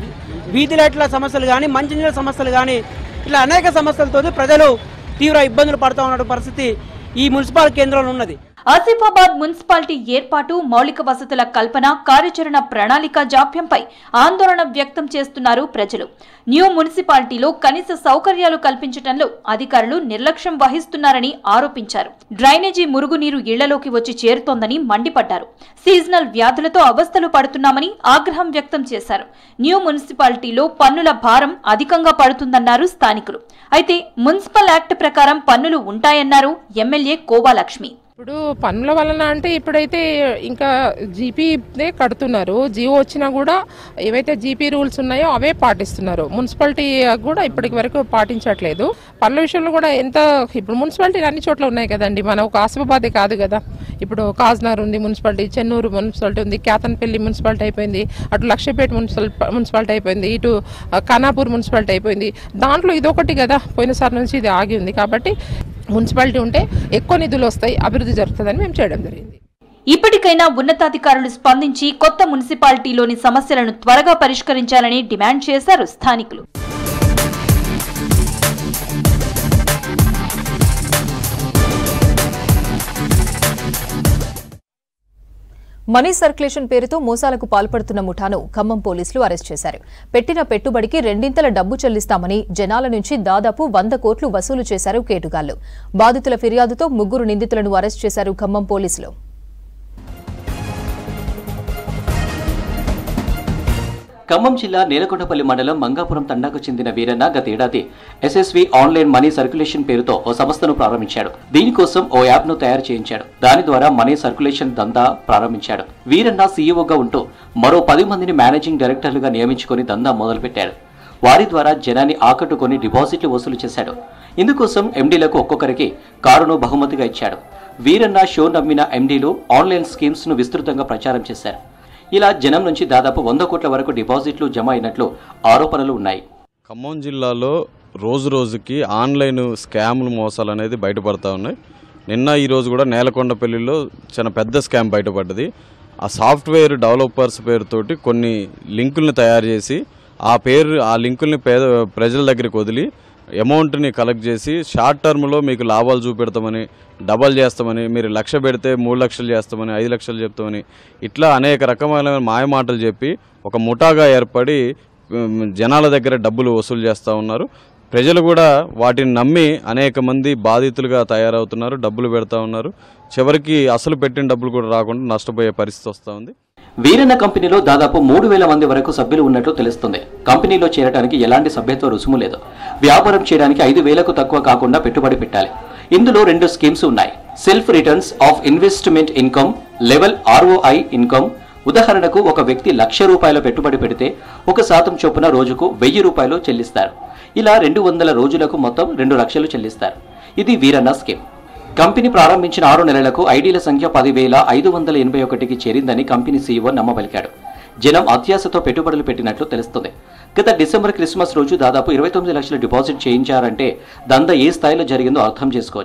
వీధి లైట్ల సమస్యలు కానీ మంచినీళ్ళ సమస్యలు కానీ ఇట్లా అనేక సమస్యలతో ప్రజలు తీవ్ర ఇబ్బందులు పడుతూ ఉన్న పరిస్థితి ఈ మున్సిపల్ కేంద్రంలో ఉన్నది ఆసిఫాబాద్ మున్సిపాలిటీ ఏర్పాటు మౌలిక వసతుల కల్పన కార్యాచరణ ప్రణాళిక జాప్యంపై ఆందోళన వ్యక్తం చేస్తున్నారు ప్రజలు న్యూ మున్సిపాలిటీలో కనీస సౌకర్యాలు కల్పించడంలో అధికారులు నిర్లక్ష్యం వహిస్తున్నారని ఆరోపించారు డ్రైనేజీ మురుగునీరు ఇళ్లలోకి వచ్చి చేరుతోందని మండిపడ్డారు సీజనల్ వ్యాధులతో అవస్థలు పడుతున్నామని ఆగ్రహం వ్యక్తం చేశారు న్యూ మున్సిపాలిటీలో పన్నుల భారం అధికంగా పడుతుందన్నారు స్థానికులు అయితే మున్సిపల్ యాక్ట్ ప్రకారం పన్నులు ఉంటాయన్నారు ఎమ్మెల్యే కోవాలక్ష్మి ఇప్పుడు పన్నుల వలన అంటే ఇప్పుడైతే ఇంకా జీపీదే కడుతున్నారు జియో వచ్చినా కూడా ఏవైతే జీపీ రూల్స్ ఉన్నాయో అవే పాటిస్తున్నారు మున్సిపాలిటీ కూడా ఇప్పటికి వరకు పాటించట్లేదు పన్నుల విషయంలో కూడా ఎంత ఇప్పుడు మున్సిపాలిటీ అన్ని చోట్ల ఉన్నాయి కదండి మన ఒక ఆసిఫాబాదే కాదు కదా ఇప్పుడు కాజ్నగర్ ఉంది మున్సిపాలిటీ చెన్నూరు మున్సిపాలిటీ ఉంది కేతన్పల్లి మున్సిపాలిటీ అయిపోయింది అటు లక్ష్యపేట మున్సిపల్ మున్సిపాలిటీ అయిపోయింది ఇటు ఆ, ఖానాపూర్ మున్సిపాలిటీ అయిపోయింది దాంట్లో ఇదొకటి కదా పోయినసారి నుంచి ఇది ఆగి ఉంది కాబట్టి మున్సిపాలిటీ ఉంటే ఎక్కువ నిధులు వస్తాయి అభివృద్ధి జరుగుతుందని మేము చేయడం జరిగింది ఇప్పటికైనా ఉన్నతాధికారులు స్పందించి కొత్త మున్సిపాలిటీలోని సమస్యలను త్వరగా పరిష్కరించాలని డిమాండ్ చేశారు స్థానికులు మనీ సర్క్యులేషన్ పేరుతో మోసాలకు పాల్పడుతున్న ముఠాను ఖమ్మం పోలీసులు అరెస్ట్ చేశారు పెట్టిన పెట్టుబడికి రెండింతల డబ్బు చెల్లిస్తామని జనాల నుంచి దాదాపు వంద కోట్లు వసూలు చేశారు కేటుగాళ్లు బాధితుల ఫిర్యాదుతో ముగ్గురు నిందితులను అరెస్ట్ చేశారు ఖమ్మం పోలీసులు ఖమ్మం జిల్లా నేలకొండపల్లి మండలం మంగాపురం తండాకు చెందిన వీరన్న గతేడాది ఎస్ఎస్వి ఆన్లైన్ మనీ సర్క్యులేషన్ పేరుతో ఓ సంస్థను ప్రారంభించాడు దీనికోసం ఓ యాప్ ను తయారు చేయించాడు దాని ద్వారా మనీ సర్క్యులేషన్ దందా ప్రారంభించాడు వీరన్న సీఈఓగా ఉంటూ మరో పది మందిని మేనేజింగ్ డైరెక్టర్లుగా నియమించుకొని దందా మొదలుపెట్టాడు వారి ద్వారా జనాన్ని ఆకట్టుకొని డిపాజిట్లు వసూలు చేశాడు ఇందుకోసం ఎండీలకు ఒక్కొక్కరికి కారును బహుమతిగా ఇచ్చాడు వీరన్న షో నమ్మిన ఎండీలు ఆన్లైన్ స్కీమ్స్ ను విస్తృతంగా ప్రచారం చేశారు ఇలా జనం నుంచి దాదాపు వంద కోట్ల వరకు డిపాజిట్లు జమ అయినట్లు ఆరోపణలు ఉన్నాయి ఖమ్మం జిల్లాలో రోజు రోజుకి ఆన్లైన్ స్కామ్లు మోసాలు అనేది బయటపడతా ఉన్నాయి నిన్న ఈ రోజు కూడా నేలకొండపల్లిలో చాలా పెద్ద స్కామ్ బయటపడ్డది ఆ సాఫ్ట్వేర్ డెవలపర్స్ పేరుతోటి కొన్ని లింకుల్ని తయారు చేసి ఆ పేరు ఆ లింకుల్ని పేద ప్రజల దగ్గరికి వదిలి అమౌంట్ని కలెక్ట్ చేసి షార్ట్ టర్మ్లో మీకు లాభాలు చూపెడతామని డబల్ చేస్తామని మీరు లక్ష పెడితే మూడు లక్షలు చేస్తామని ఐదు లక్షలు చెప్తామని ఇట్లా అనేక రకమైన మాయ మాటలు చెప్పి ఒక ముఠాగా ఏర్పడి ఉమ్, జనాల దగ్గర డబ్బులు వసూలు చేస్తూ ఉన్నారు ప్రజలు కూడా వాటిని నమ్మి అనేక మంది బాధితులుగా తయారవుతున్నారు డబ్బులు పెడతా ఉన్నారు చివరికి అసలు పెట్టిన డబ్బులు కూడా రాకుండా నష్టపోయే పరిస్థితి వస్తూ ఉంది వీరన్న కంపెనీలో దాదాపు మూడు వేల మంది వరకు సభ్యులు ఉన్నట్లు తెలుస్తుంది కంపెనీలో చేరడానికి ఎలాంటి సభ్యత్వ రుసుము లేదు వ్యాపారం చేయడానికి ఐదు వేలకు తక్కువ కాకుండా పెట్టుబడి పెట్టాలి ఇందులో రెండు స్కీమ్స్ ఉన్నాయి self returns of investment income level ROI income ఉదాహరణకు ఒక వ్యక్తి లక్ష రూపాయల పెట్టుబడి పెడితే ఒక శాతం చొప్పున రోజుకు వెయ్యి రూపాయలు చెల్లిస్తారు ఇలా రెండు వందల రోజులకు మొత్తం రెండు లక్షలు చెల్లిస్తారు ఇది వీరన్న స్కీమ్ కంపెనీ ప్రారంభించిన ఆరు నెలలకు ఐడీల సంఖ్య పదివేల ఐదు వందల ఎనభై ఒకటికి చేరిందని కంపెనీ సీఈఓ నమ్మబలికాడు జనం అత్యాశతో పెట్టుబడులు పెట్టినట్లు తెలుస్తుంది గత డిసెంబర్ క్రిస్మస్ రోజు దాదాపు ఇరవై తొమ్మిది లక్షల డిపాజిట్ చేయించారంటే దంద ఏ స్థాయిలో జరిగిందో అర్థం చేసుకోవచ్చు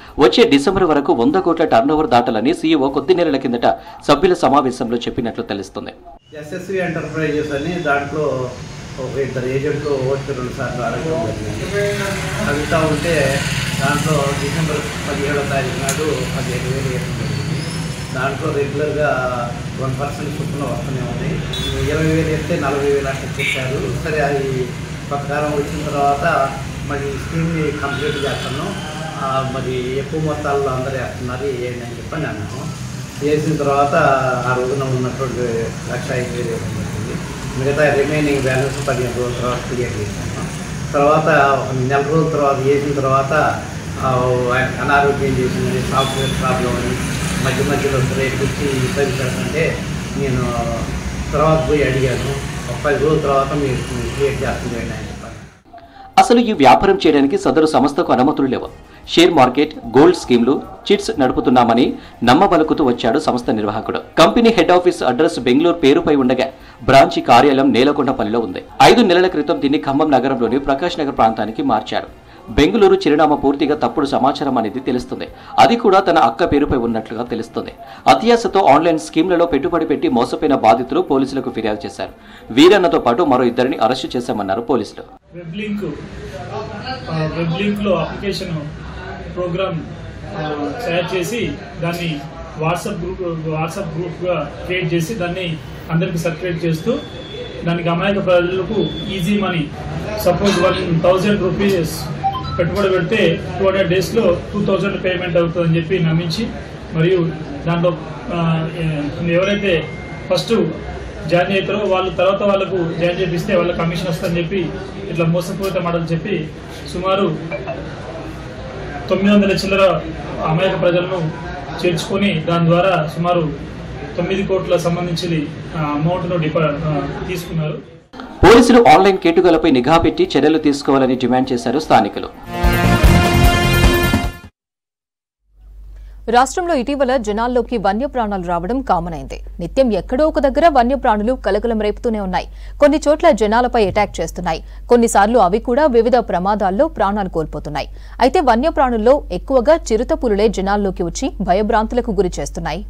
వచ్చే డిసెంబర్ వరకు వంద కోట్ల టర్నోవర్ దాటాలని సీఈఓ కొద్ది నెలల కిందట సభ్యుల సమావేశంలో చెప్పినట్లు తెలుస్తుంది ఎస్ఎస్వి ఎంటర్ప్రైజెస్ అని దాంట్లో ఒక ఇద్దరు ఏజెంట్లు ఓటు రెండు సార్లు అడగడం జరిగింది అడుగుతూ ఉంటే దాంట్లో డిసెంబర్ పదిహేడో తారీఖు నాడు పదిహేడు వేలు వేయడం జరిగింది దాంట్లో రెగ్యులర్గా వన్ పర్సెంట్ చొప్పున వస్తూనే ఉంది ఇరవై వేలు వేస్తే నలభై వేలు అట్లా చెప్పారు సరే అది కొంతకాలం వచ్చిన తర్వాత మరి స్కీమ్ని కంప్లీట్ చేస్తాను ఆ, మరి ఎక్కువ మొత్తాల్లో అందరూ వేస్తున్నారు ఏంటి అని చెప్పని అన్నాను వేసిన తర్వాత ఆ రోజున ఉన్నటువంటి లక్ష ఐదు వేలు వేయడం జరిగింది మిగతా రిమైనింగ్ బ్యాలెన్స్ పదిహేను రోజుల తర్వాత క్లియర్ చేశాను తర్వాత ఒక నెల రోజుల తర్వాత వేసిన తర్వాత ఆ, ఆయన అనారోగ్యం చేసిందని సాఫ్ట్వేర్ ప్రాబ్లం అని మధ్య మధ్యలో బ్రేక్ ఇచ్చి ఇబ్బంది చేస్తుంటే నేను తర్వాత పోయి అడిగాను ఒక పది రోజుల తర్వాత మీరు క్లియర్ చేస్తుంది అని ఆయన చెప్పారు అసలు ఈ వ్యాపారం చేయడానికి సదరు సంస్థకు అనుమతులు లేవు షేర్ మార్కెట్ గోల్డ్ స్కీమ్లు చిట్స్ నడుపుతున్నామని నమ్మబలుకుతూ వచ్చాడు సంస్థ నిర్వాహకుడు company head office address Bengaluru పేరుపై ఉండగా బ్రాంచి కార్యాలయం నేలకొండపల్లిలో ఉంది ఐదు నెలల క్రితం దీన్ని ఖమ్మం నగరంలోని ప్రకాష్ నగర్ ప్రాంతానికి మార్చాడు బెంగళూరు చిరునామా పూర్తిగా తప్పుడు సమాచారం అనేది తెలుస్తుంది అది కూడా తన అక్క పేరుపై ఉన్నట్లుగా తెలుస్తుంది అత్యాశతో ఆన్లైన్ స్కీమ్లలో పెట్టుబడి పెట్టి మోసపోయిన బాధితులు పోలీసులకు ఫిర్యాదు చేశారు వీరన్నతో పాటు మరో ఇద్దరిని అరెస్టు చేశామన్నారు పోలీసులు వెబ్ లింక్ ఆ, వెబ్ లింక్లో అప్లికేషన్ ప్రోగ్రామ్ ఆ, తయారు చేసి దాన్ని వాట్సాప్ గ్రూప్ వాట్సాప్ గ్రూప్గా క్రియేట్ చేసి దాన్ని అందరికి సర్క్యులేట్ చేస్తూ దానికి అమాయక ప్రజలకు easy money suppose one thousand rupees పెట్టుబడి పెడితే టూ హండ్రెడ్ డేస్లో టూ థౌజండ్ పేమెంట్ అవుతుందని చెప్పి నమ్మించి మరియు దాంట్లో ఆ, ఎవరైతే ఫస్ట్ జాయిన్ అవుతారో వాళ్ళు తర్వాత వాళ్ళకు జాయిన్ చేపిస్తే వాళ్ళ కమిషన్ వస్తుందని చెప్పి ఇట్లా మోసపూరిత మాటలు చెప్పి సుమారు తొమ్మిది వందల చిల్లర అమాయక ప్రజలను చేర్చుకొని దాని ద్వారా సుమారు తొమ్మిది కోట్ల సంబంధించి అమౌంట్ను డిపా ఆ, తీసుకున్నారు పోలీసులు ఆన్లైన్ కేటుగలపై నిఘా పెట్టి చర్యలు తీసుకోవాలని డిమాండ్ చేశారు స్థానికులు రాష్ట్రంలో ఇటీవల జనాల్లోకి వన్యప్రాణాలు రావడం కామన్ అయింది నిత్యం ఎక్కడో ఒక దగ్గర వన్యప్రాణులు కలకలం రేపుతూనే ఉన్నాయి కొన్ని చోట్ల జనాలపై అటాక్ చేస్తున్నాయి కొన్నిసార్లు అవి కూడా వివిధ ప్రమాదాల్లో ప్రాణాలు కోల్పోతున్నాయి అయితే వన్యప్రాణుల్లో ఎక్కువగా చిరుత పులులే జనాల్లోకి వచ్చి భయభ్రాంతులకు గురి చేస్తున్నాయి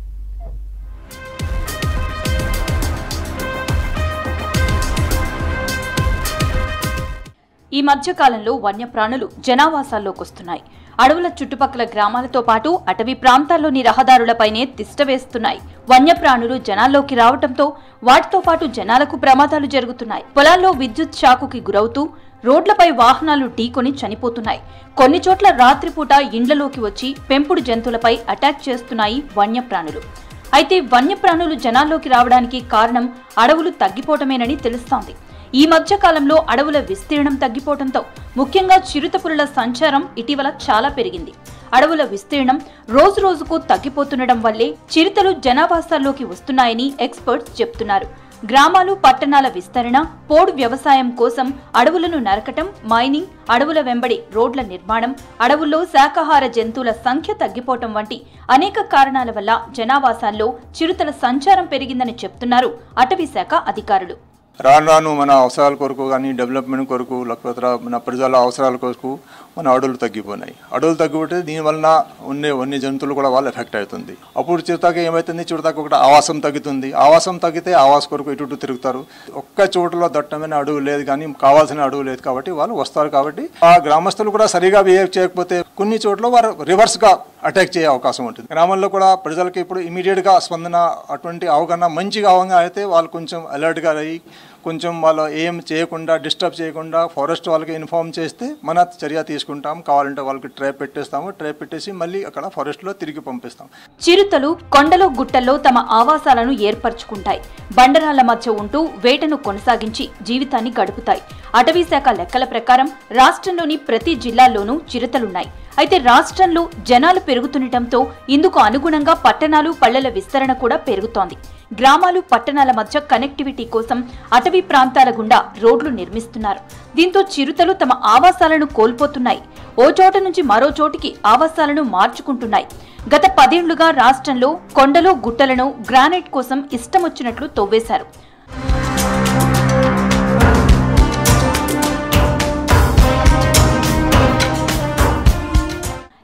ఈ మధ్య కాలంలో వన్యప్రాణులు జనావాసాల్లోకి వస్తున్నాయి అడవుల చుట్టుపక్కల గ్రామాలతో పాటు అటవీ ప్రాంతాల్లోని రహదారులపైనే తిష్టవేస్తున్నాయి వన్యప్రాణులు జనాల్లోకి రావటంతో వాటితో పాటు జనాలకు ప్రమాదాలు జరుగుతున్నాయి పొలాల్లో విద్యుత్ షాకుకి గురవుతూ రోడ్లపై వాహనాలు ఢీకొని చనిపోతున్నాయి కొన్ని చోట్ల రాత్రిపూట ఇండ్లలోకి వచ్చి పెంపుడు జంతువులపై అటాక్ చేస్తున్నాయి వన్యప్రాణులు అయితే వన్యప్రాణులు జనాల్లోకి రావడానికి కారణం అడవులు తగ్గిపోవటమేనని తెలుస్తోంది ఈ మధ్య కాలంలో అడవుల విస్తీర్ణం తగ్గిపోవడంతో ముఖ్యంగా చిరుతపులుల సంచారం ఇటీవల చాలా పెరిగింది అడవుల విస్తీర్ణం రోజు రోజుకు తగ్గిపోతుండడం వల్లే చిరుతలు జనావాసాల్లోకి వస్తున్నాయని ఎక్స్పర్ట్స్ చెప్తున్నారు గ్రామాలు పట్టణాల విస్తరణ పోడు వ్యవసాయం కోసం అడవులను నరకటం మైనింగ్ అడవుల వెంబడి రోడ్ల నిర్మాణం అడవుల్లో శాకాహార జంతువుల సంఖ్య తగ్గిపోవటం వంటి అనేక కారణాల వల్ల జనావాసాల్లో చిరుతల సంచారం పెరిగిందని చెప్తున్నారు అటవీ శాఖ అధికారులు రాను రాను మన అవసరాల కొరకు కానీ డెవలప్మెంట్ కొరకు లేకపోతే మన ప్రజల అవసరాల కొరకు మన అడవులు తగ్గిపోయినాయి అడవులు తగ్గిపోతే దీనివలన ఉన్న వన్య జంతువులు కూడా వాళ్ళు ఎఫెక్ట్ అవుతుంది అప్పుడు చిరుతాకి ఏమవుతుంది చిరుతాకి ఒకటి ఆవాసం తగ్గుతుంది ఆవాసం తగ్గితే ఆవాస కొరకు ఇటు ఇటు తిరుగుతారు ఒక్క చోటులో దట్టమైన అడవు లేదు కానీ కావాల్సిన అడవు లేదు కాబట్టి వాళ్ళు వస్తారు కాబట్టి ఆ గ్రామస్తులు కూడా సరిగా బిహేవ్ చేయకపోతే కొన్ని చోట్ల వారు రివర్స్ గా అటాక్ చేయ అవకాశం ఉంటుంది గ్రామంలో కూడా ప్రజలకి ఇప్పుడు ఇమీడియట్ గా స్పందన అటువంటి అవగాహన మంచిగా అవగాహన అయితే వాళ్ళు కొంచెం అలర్ట్ గా అయ్యి కొంచెం వాళ్ళు ఏం చేయకుండా డిస్టర్బ్ చేయకుండా ఫారెస్ట్ వాళ్ళకి ఇన్ఫార్మ్ చేస్తే మన చర్య తీసుకుంటాం కావాలంటే వాళ్ళకి ట్రాప్ పెట్టేస్తాము ట్రాప్ పెట్టేసి మళ్ళీ అక్కడ ఫారెస్ట్లో తిరిగి పంపిస్తాం చిరుతలు కొండలో గుట్టల్లో తమ ఆవాసాలను ఏర్పరచుకుంటాయి బండరాళ్ల మధ్య ఉంటూ వేటను కొనసాగించి జీవితాన్ని గడుపుతాయి అటవీ శాఖ లెక్కల ప్రకారం రాష్ట్రంలోని ప్రతి జిల్లాల్లోనూ చిరుతలున్నాయి అయితే రాష్ట్రంలో జనాలు పెరుగుతుండటంతో ఇందుకు అనుగుణంగా పట్టణాలు పల్లెల విస్తరణ కూడా పెరుగుతోంది గ్రామాలు పట్టణాల మధ్య కనెక్టివిటీ కోసం అటవీ ప్రాంతాల గుండా రోడ్లు నిర్మిస్తున్నారు దీంతో చిరుతలు తమ ఆవాసాలను కోల్పోతున్నాయి ఓ చోట నుంచి మరో చోటికి ఆవాసాలను మార్చుకుంటున్నాయి గత పదేళ్లుగా రాష్ట్రంలో కొండలు గుట్టలను గ్రానైట్ కోసం ఇష్టమొచ్చినట్లు తవ్వేశారు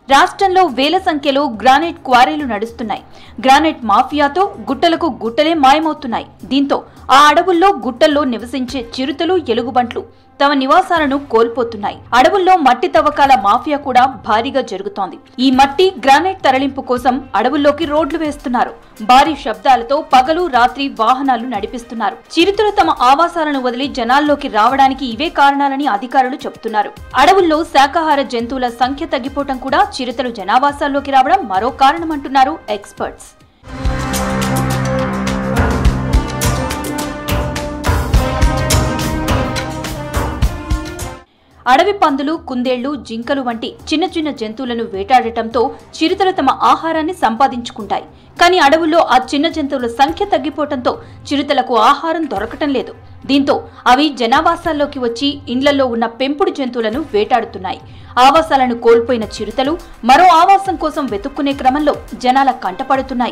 రాష్ట్రంలో వేల సంఖ్యలో గ్రానైట్ క్వారీలు నడుస్తున్నాయి గ్రానైట్ మాఫియాతో గుట్టలకు గుట్టలే మాయమవుతున్నాయి దీంతో ఆ అడవుల్లో గుట్టల్లో నివసించే చిరుతలు ఎలుగుబంట్లు తమ నివాసాలను కోల్పోతున్నాయి అడవుల్లో మట్టి తవ్వకాల మాఫియా కూడా భారీగా జరుగుతోంది ఈ మట్టి గ్రానైట్ తరలింపు కోసం అడవుల్లోకి రోడ్లు వేస్తున్నారు భారీ శబ్దాలతో పగలు రాత్రి వాహనాలు నడిపిస్తున్నారు చిరుతలు తమ ఆవాసాలను వదిలి జనాల్లోకి రావడానికి ఇవే కారణాలని అధికారులు చెబుతున్నారు అడవుల్లో శాకాహార జంతువుల సంఖ్య తగ్గిపోవటం కూడా చిరుతలు జనావాసాల్లోకి రావడం మరో కారణమంటున్నారు ఎక్స్పర్ట్స్ అడవి పందులు కుందేళ్లు జింకలు వంటి చిన్న చిన్న జంతువులను వేటాడటంతో చిరుతలు తమ ఆహారాన్ని సంపాదించుకుంటాయి కానీ అడవుల్లో ఆ చిన్న జంతువుల సంఖ్య తగ్గిపోవడంతో చిరుతలకు ఆహారం దొరకటం లేదు దీంతో అవి జనావాసాల్లోకి వచ్చి ఇండ్లలో ఉన్న పెంపుడు జంతువులను వేటాడుతున్నాయి ఆవాసాలను కోల్పోయిన చిరుతలు మరో ఆవాసం కోసం వెతుక్కునే క్రమంలో జనాల కంటపడుతున్నాయి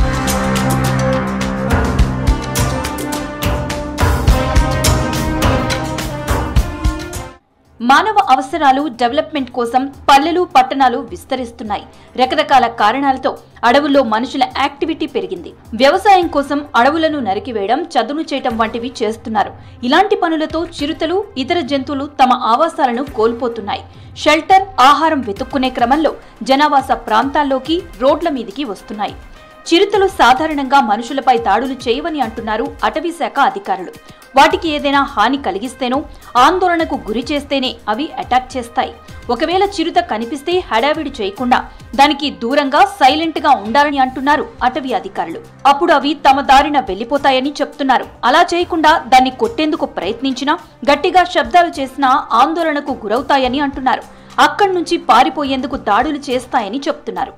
మానవ అవసరాలు డెవలప్మెంట్ కోసం పల్లెలు పట్టణాలు విస్తరిస్తున్నాయి రకరకాల కారణాలతో అడవుల్లో మనుషుల యాక్టివిటీ పెరిగింది వ్యవసాయం కోసం అడవులను నరికివేయడం చదును చేయటం వంటివి చేస్తున్నారు ఇలాంటి పనులతో చిరుతలు ఇతర జంతువులు తమ ఆవాసాలను కోల్పోతున్నాయి షెల్టర్ ఆహారం వెతుక్కునే క్రమంలో జనావాస ప్రాంతాల్లోకి రోడ్ల మీదికి వస్తున్నాయి చిరుతలు సాధారణంగా మనుషులపై దాడులు చేయవని అంటున్నారు అటవీ శాఖ అధికారులు వాటికి ఏదైనా హాని కలిగిస్తేనో ఆందోళనకు గురి చేస్తేనే అవి అటాక్ చేస్తాయి ఒకవేళ చిరుత కనిపిస్తే హడావిడి చేయకుండా దానికి దూరంగా సైలెంట్ గా ఉండాలని అంటున్నారు అటవీ అధికారులు అప్పుడు అవి తమ దారిన వెళ్లిపోతాయని చెప్తున్నారు అలా చేయకుండా దాన్ని కొట్టేందుకు ప్రయత్నించినా గట్టిగా శబ్దాలు చేసినా ఆందోళనకు గురవుతాయని అంటున్నారు అక్కడి నుంచి పారిపోయేందుకు దాడులు చేస్తాయని చెప్తున్నారు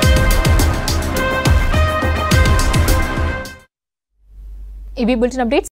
ఇవి బులెటిన్ అప్డేట్స్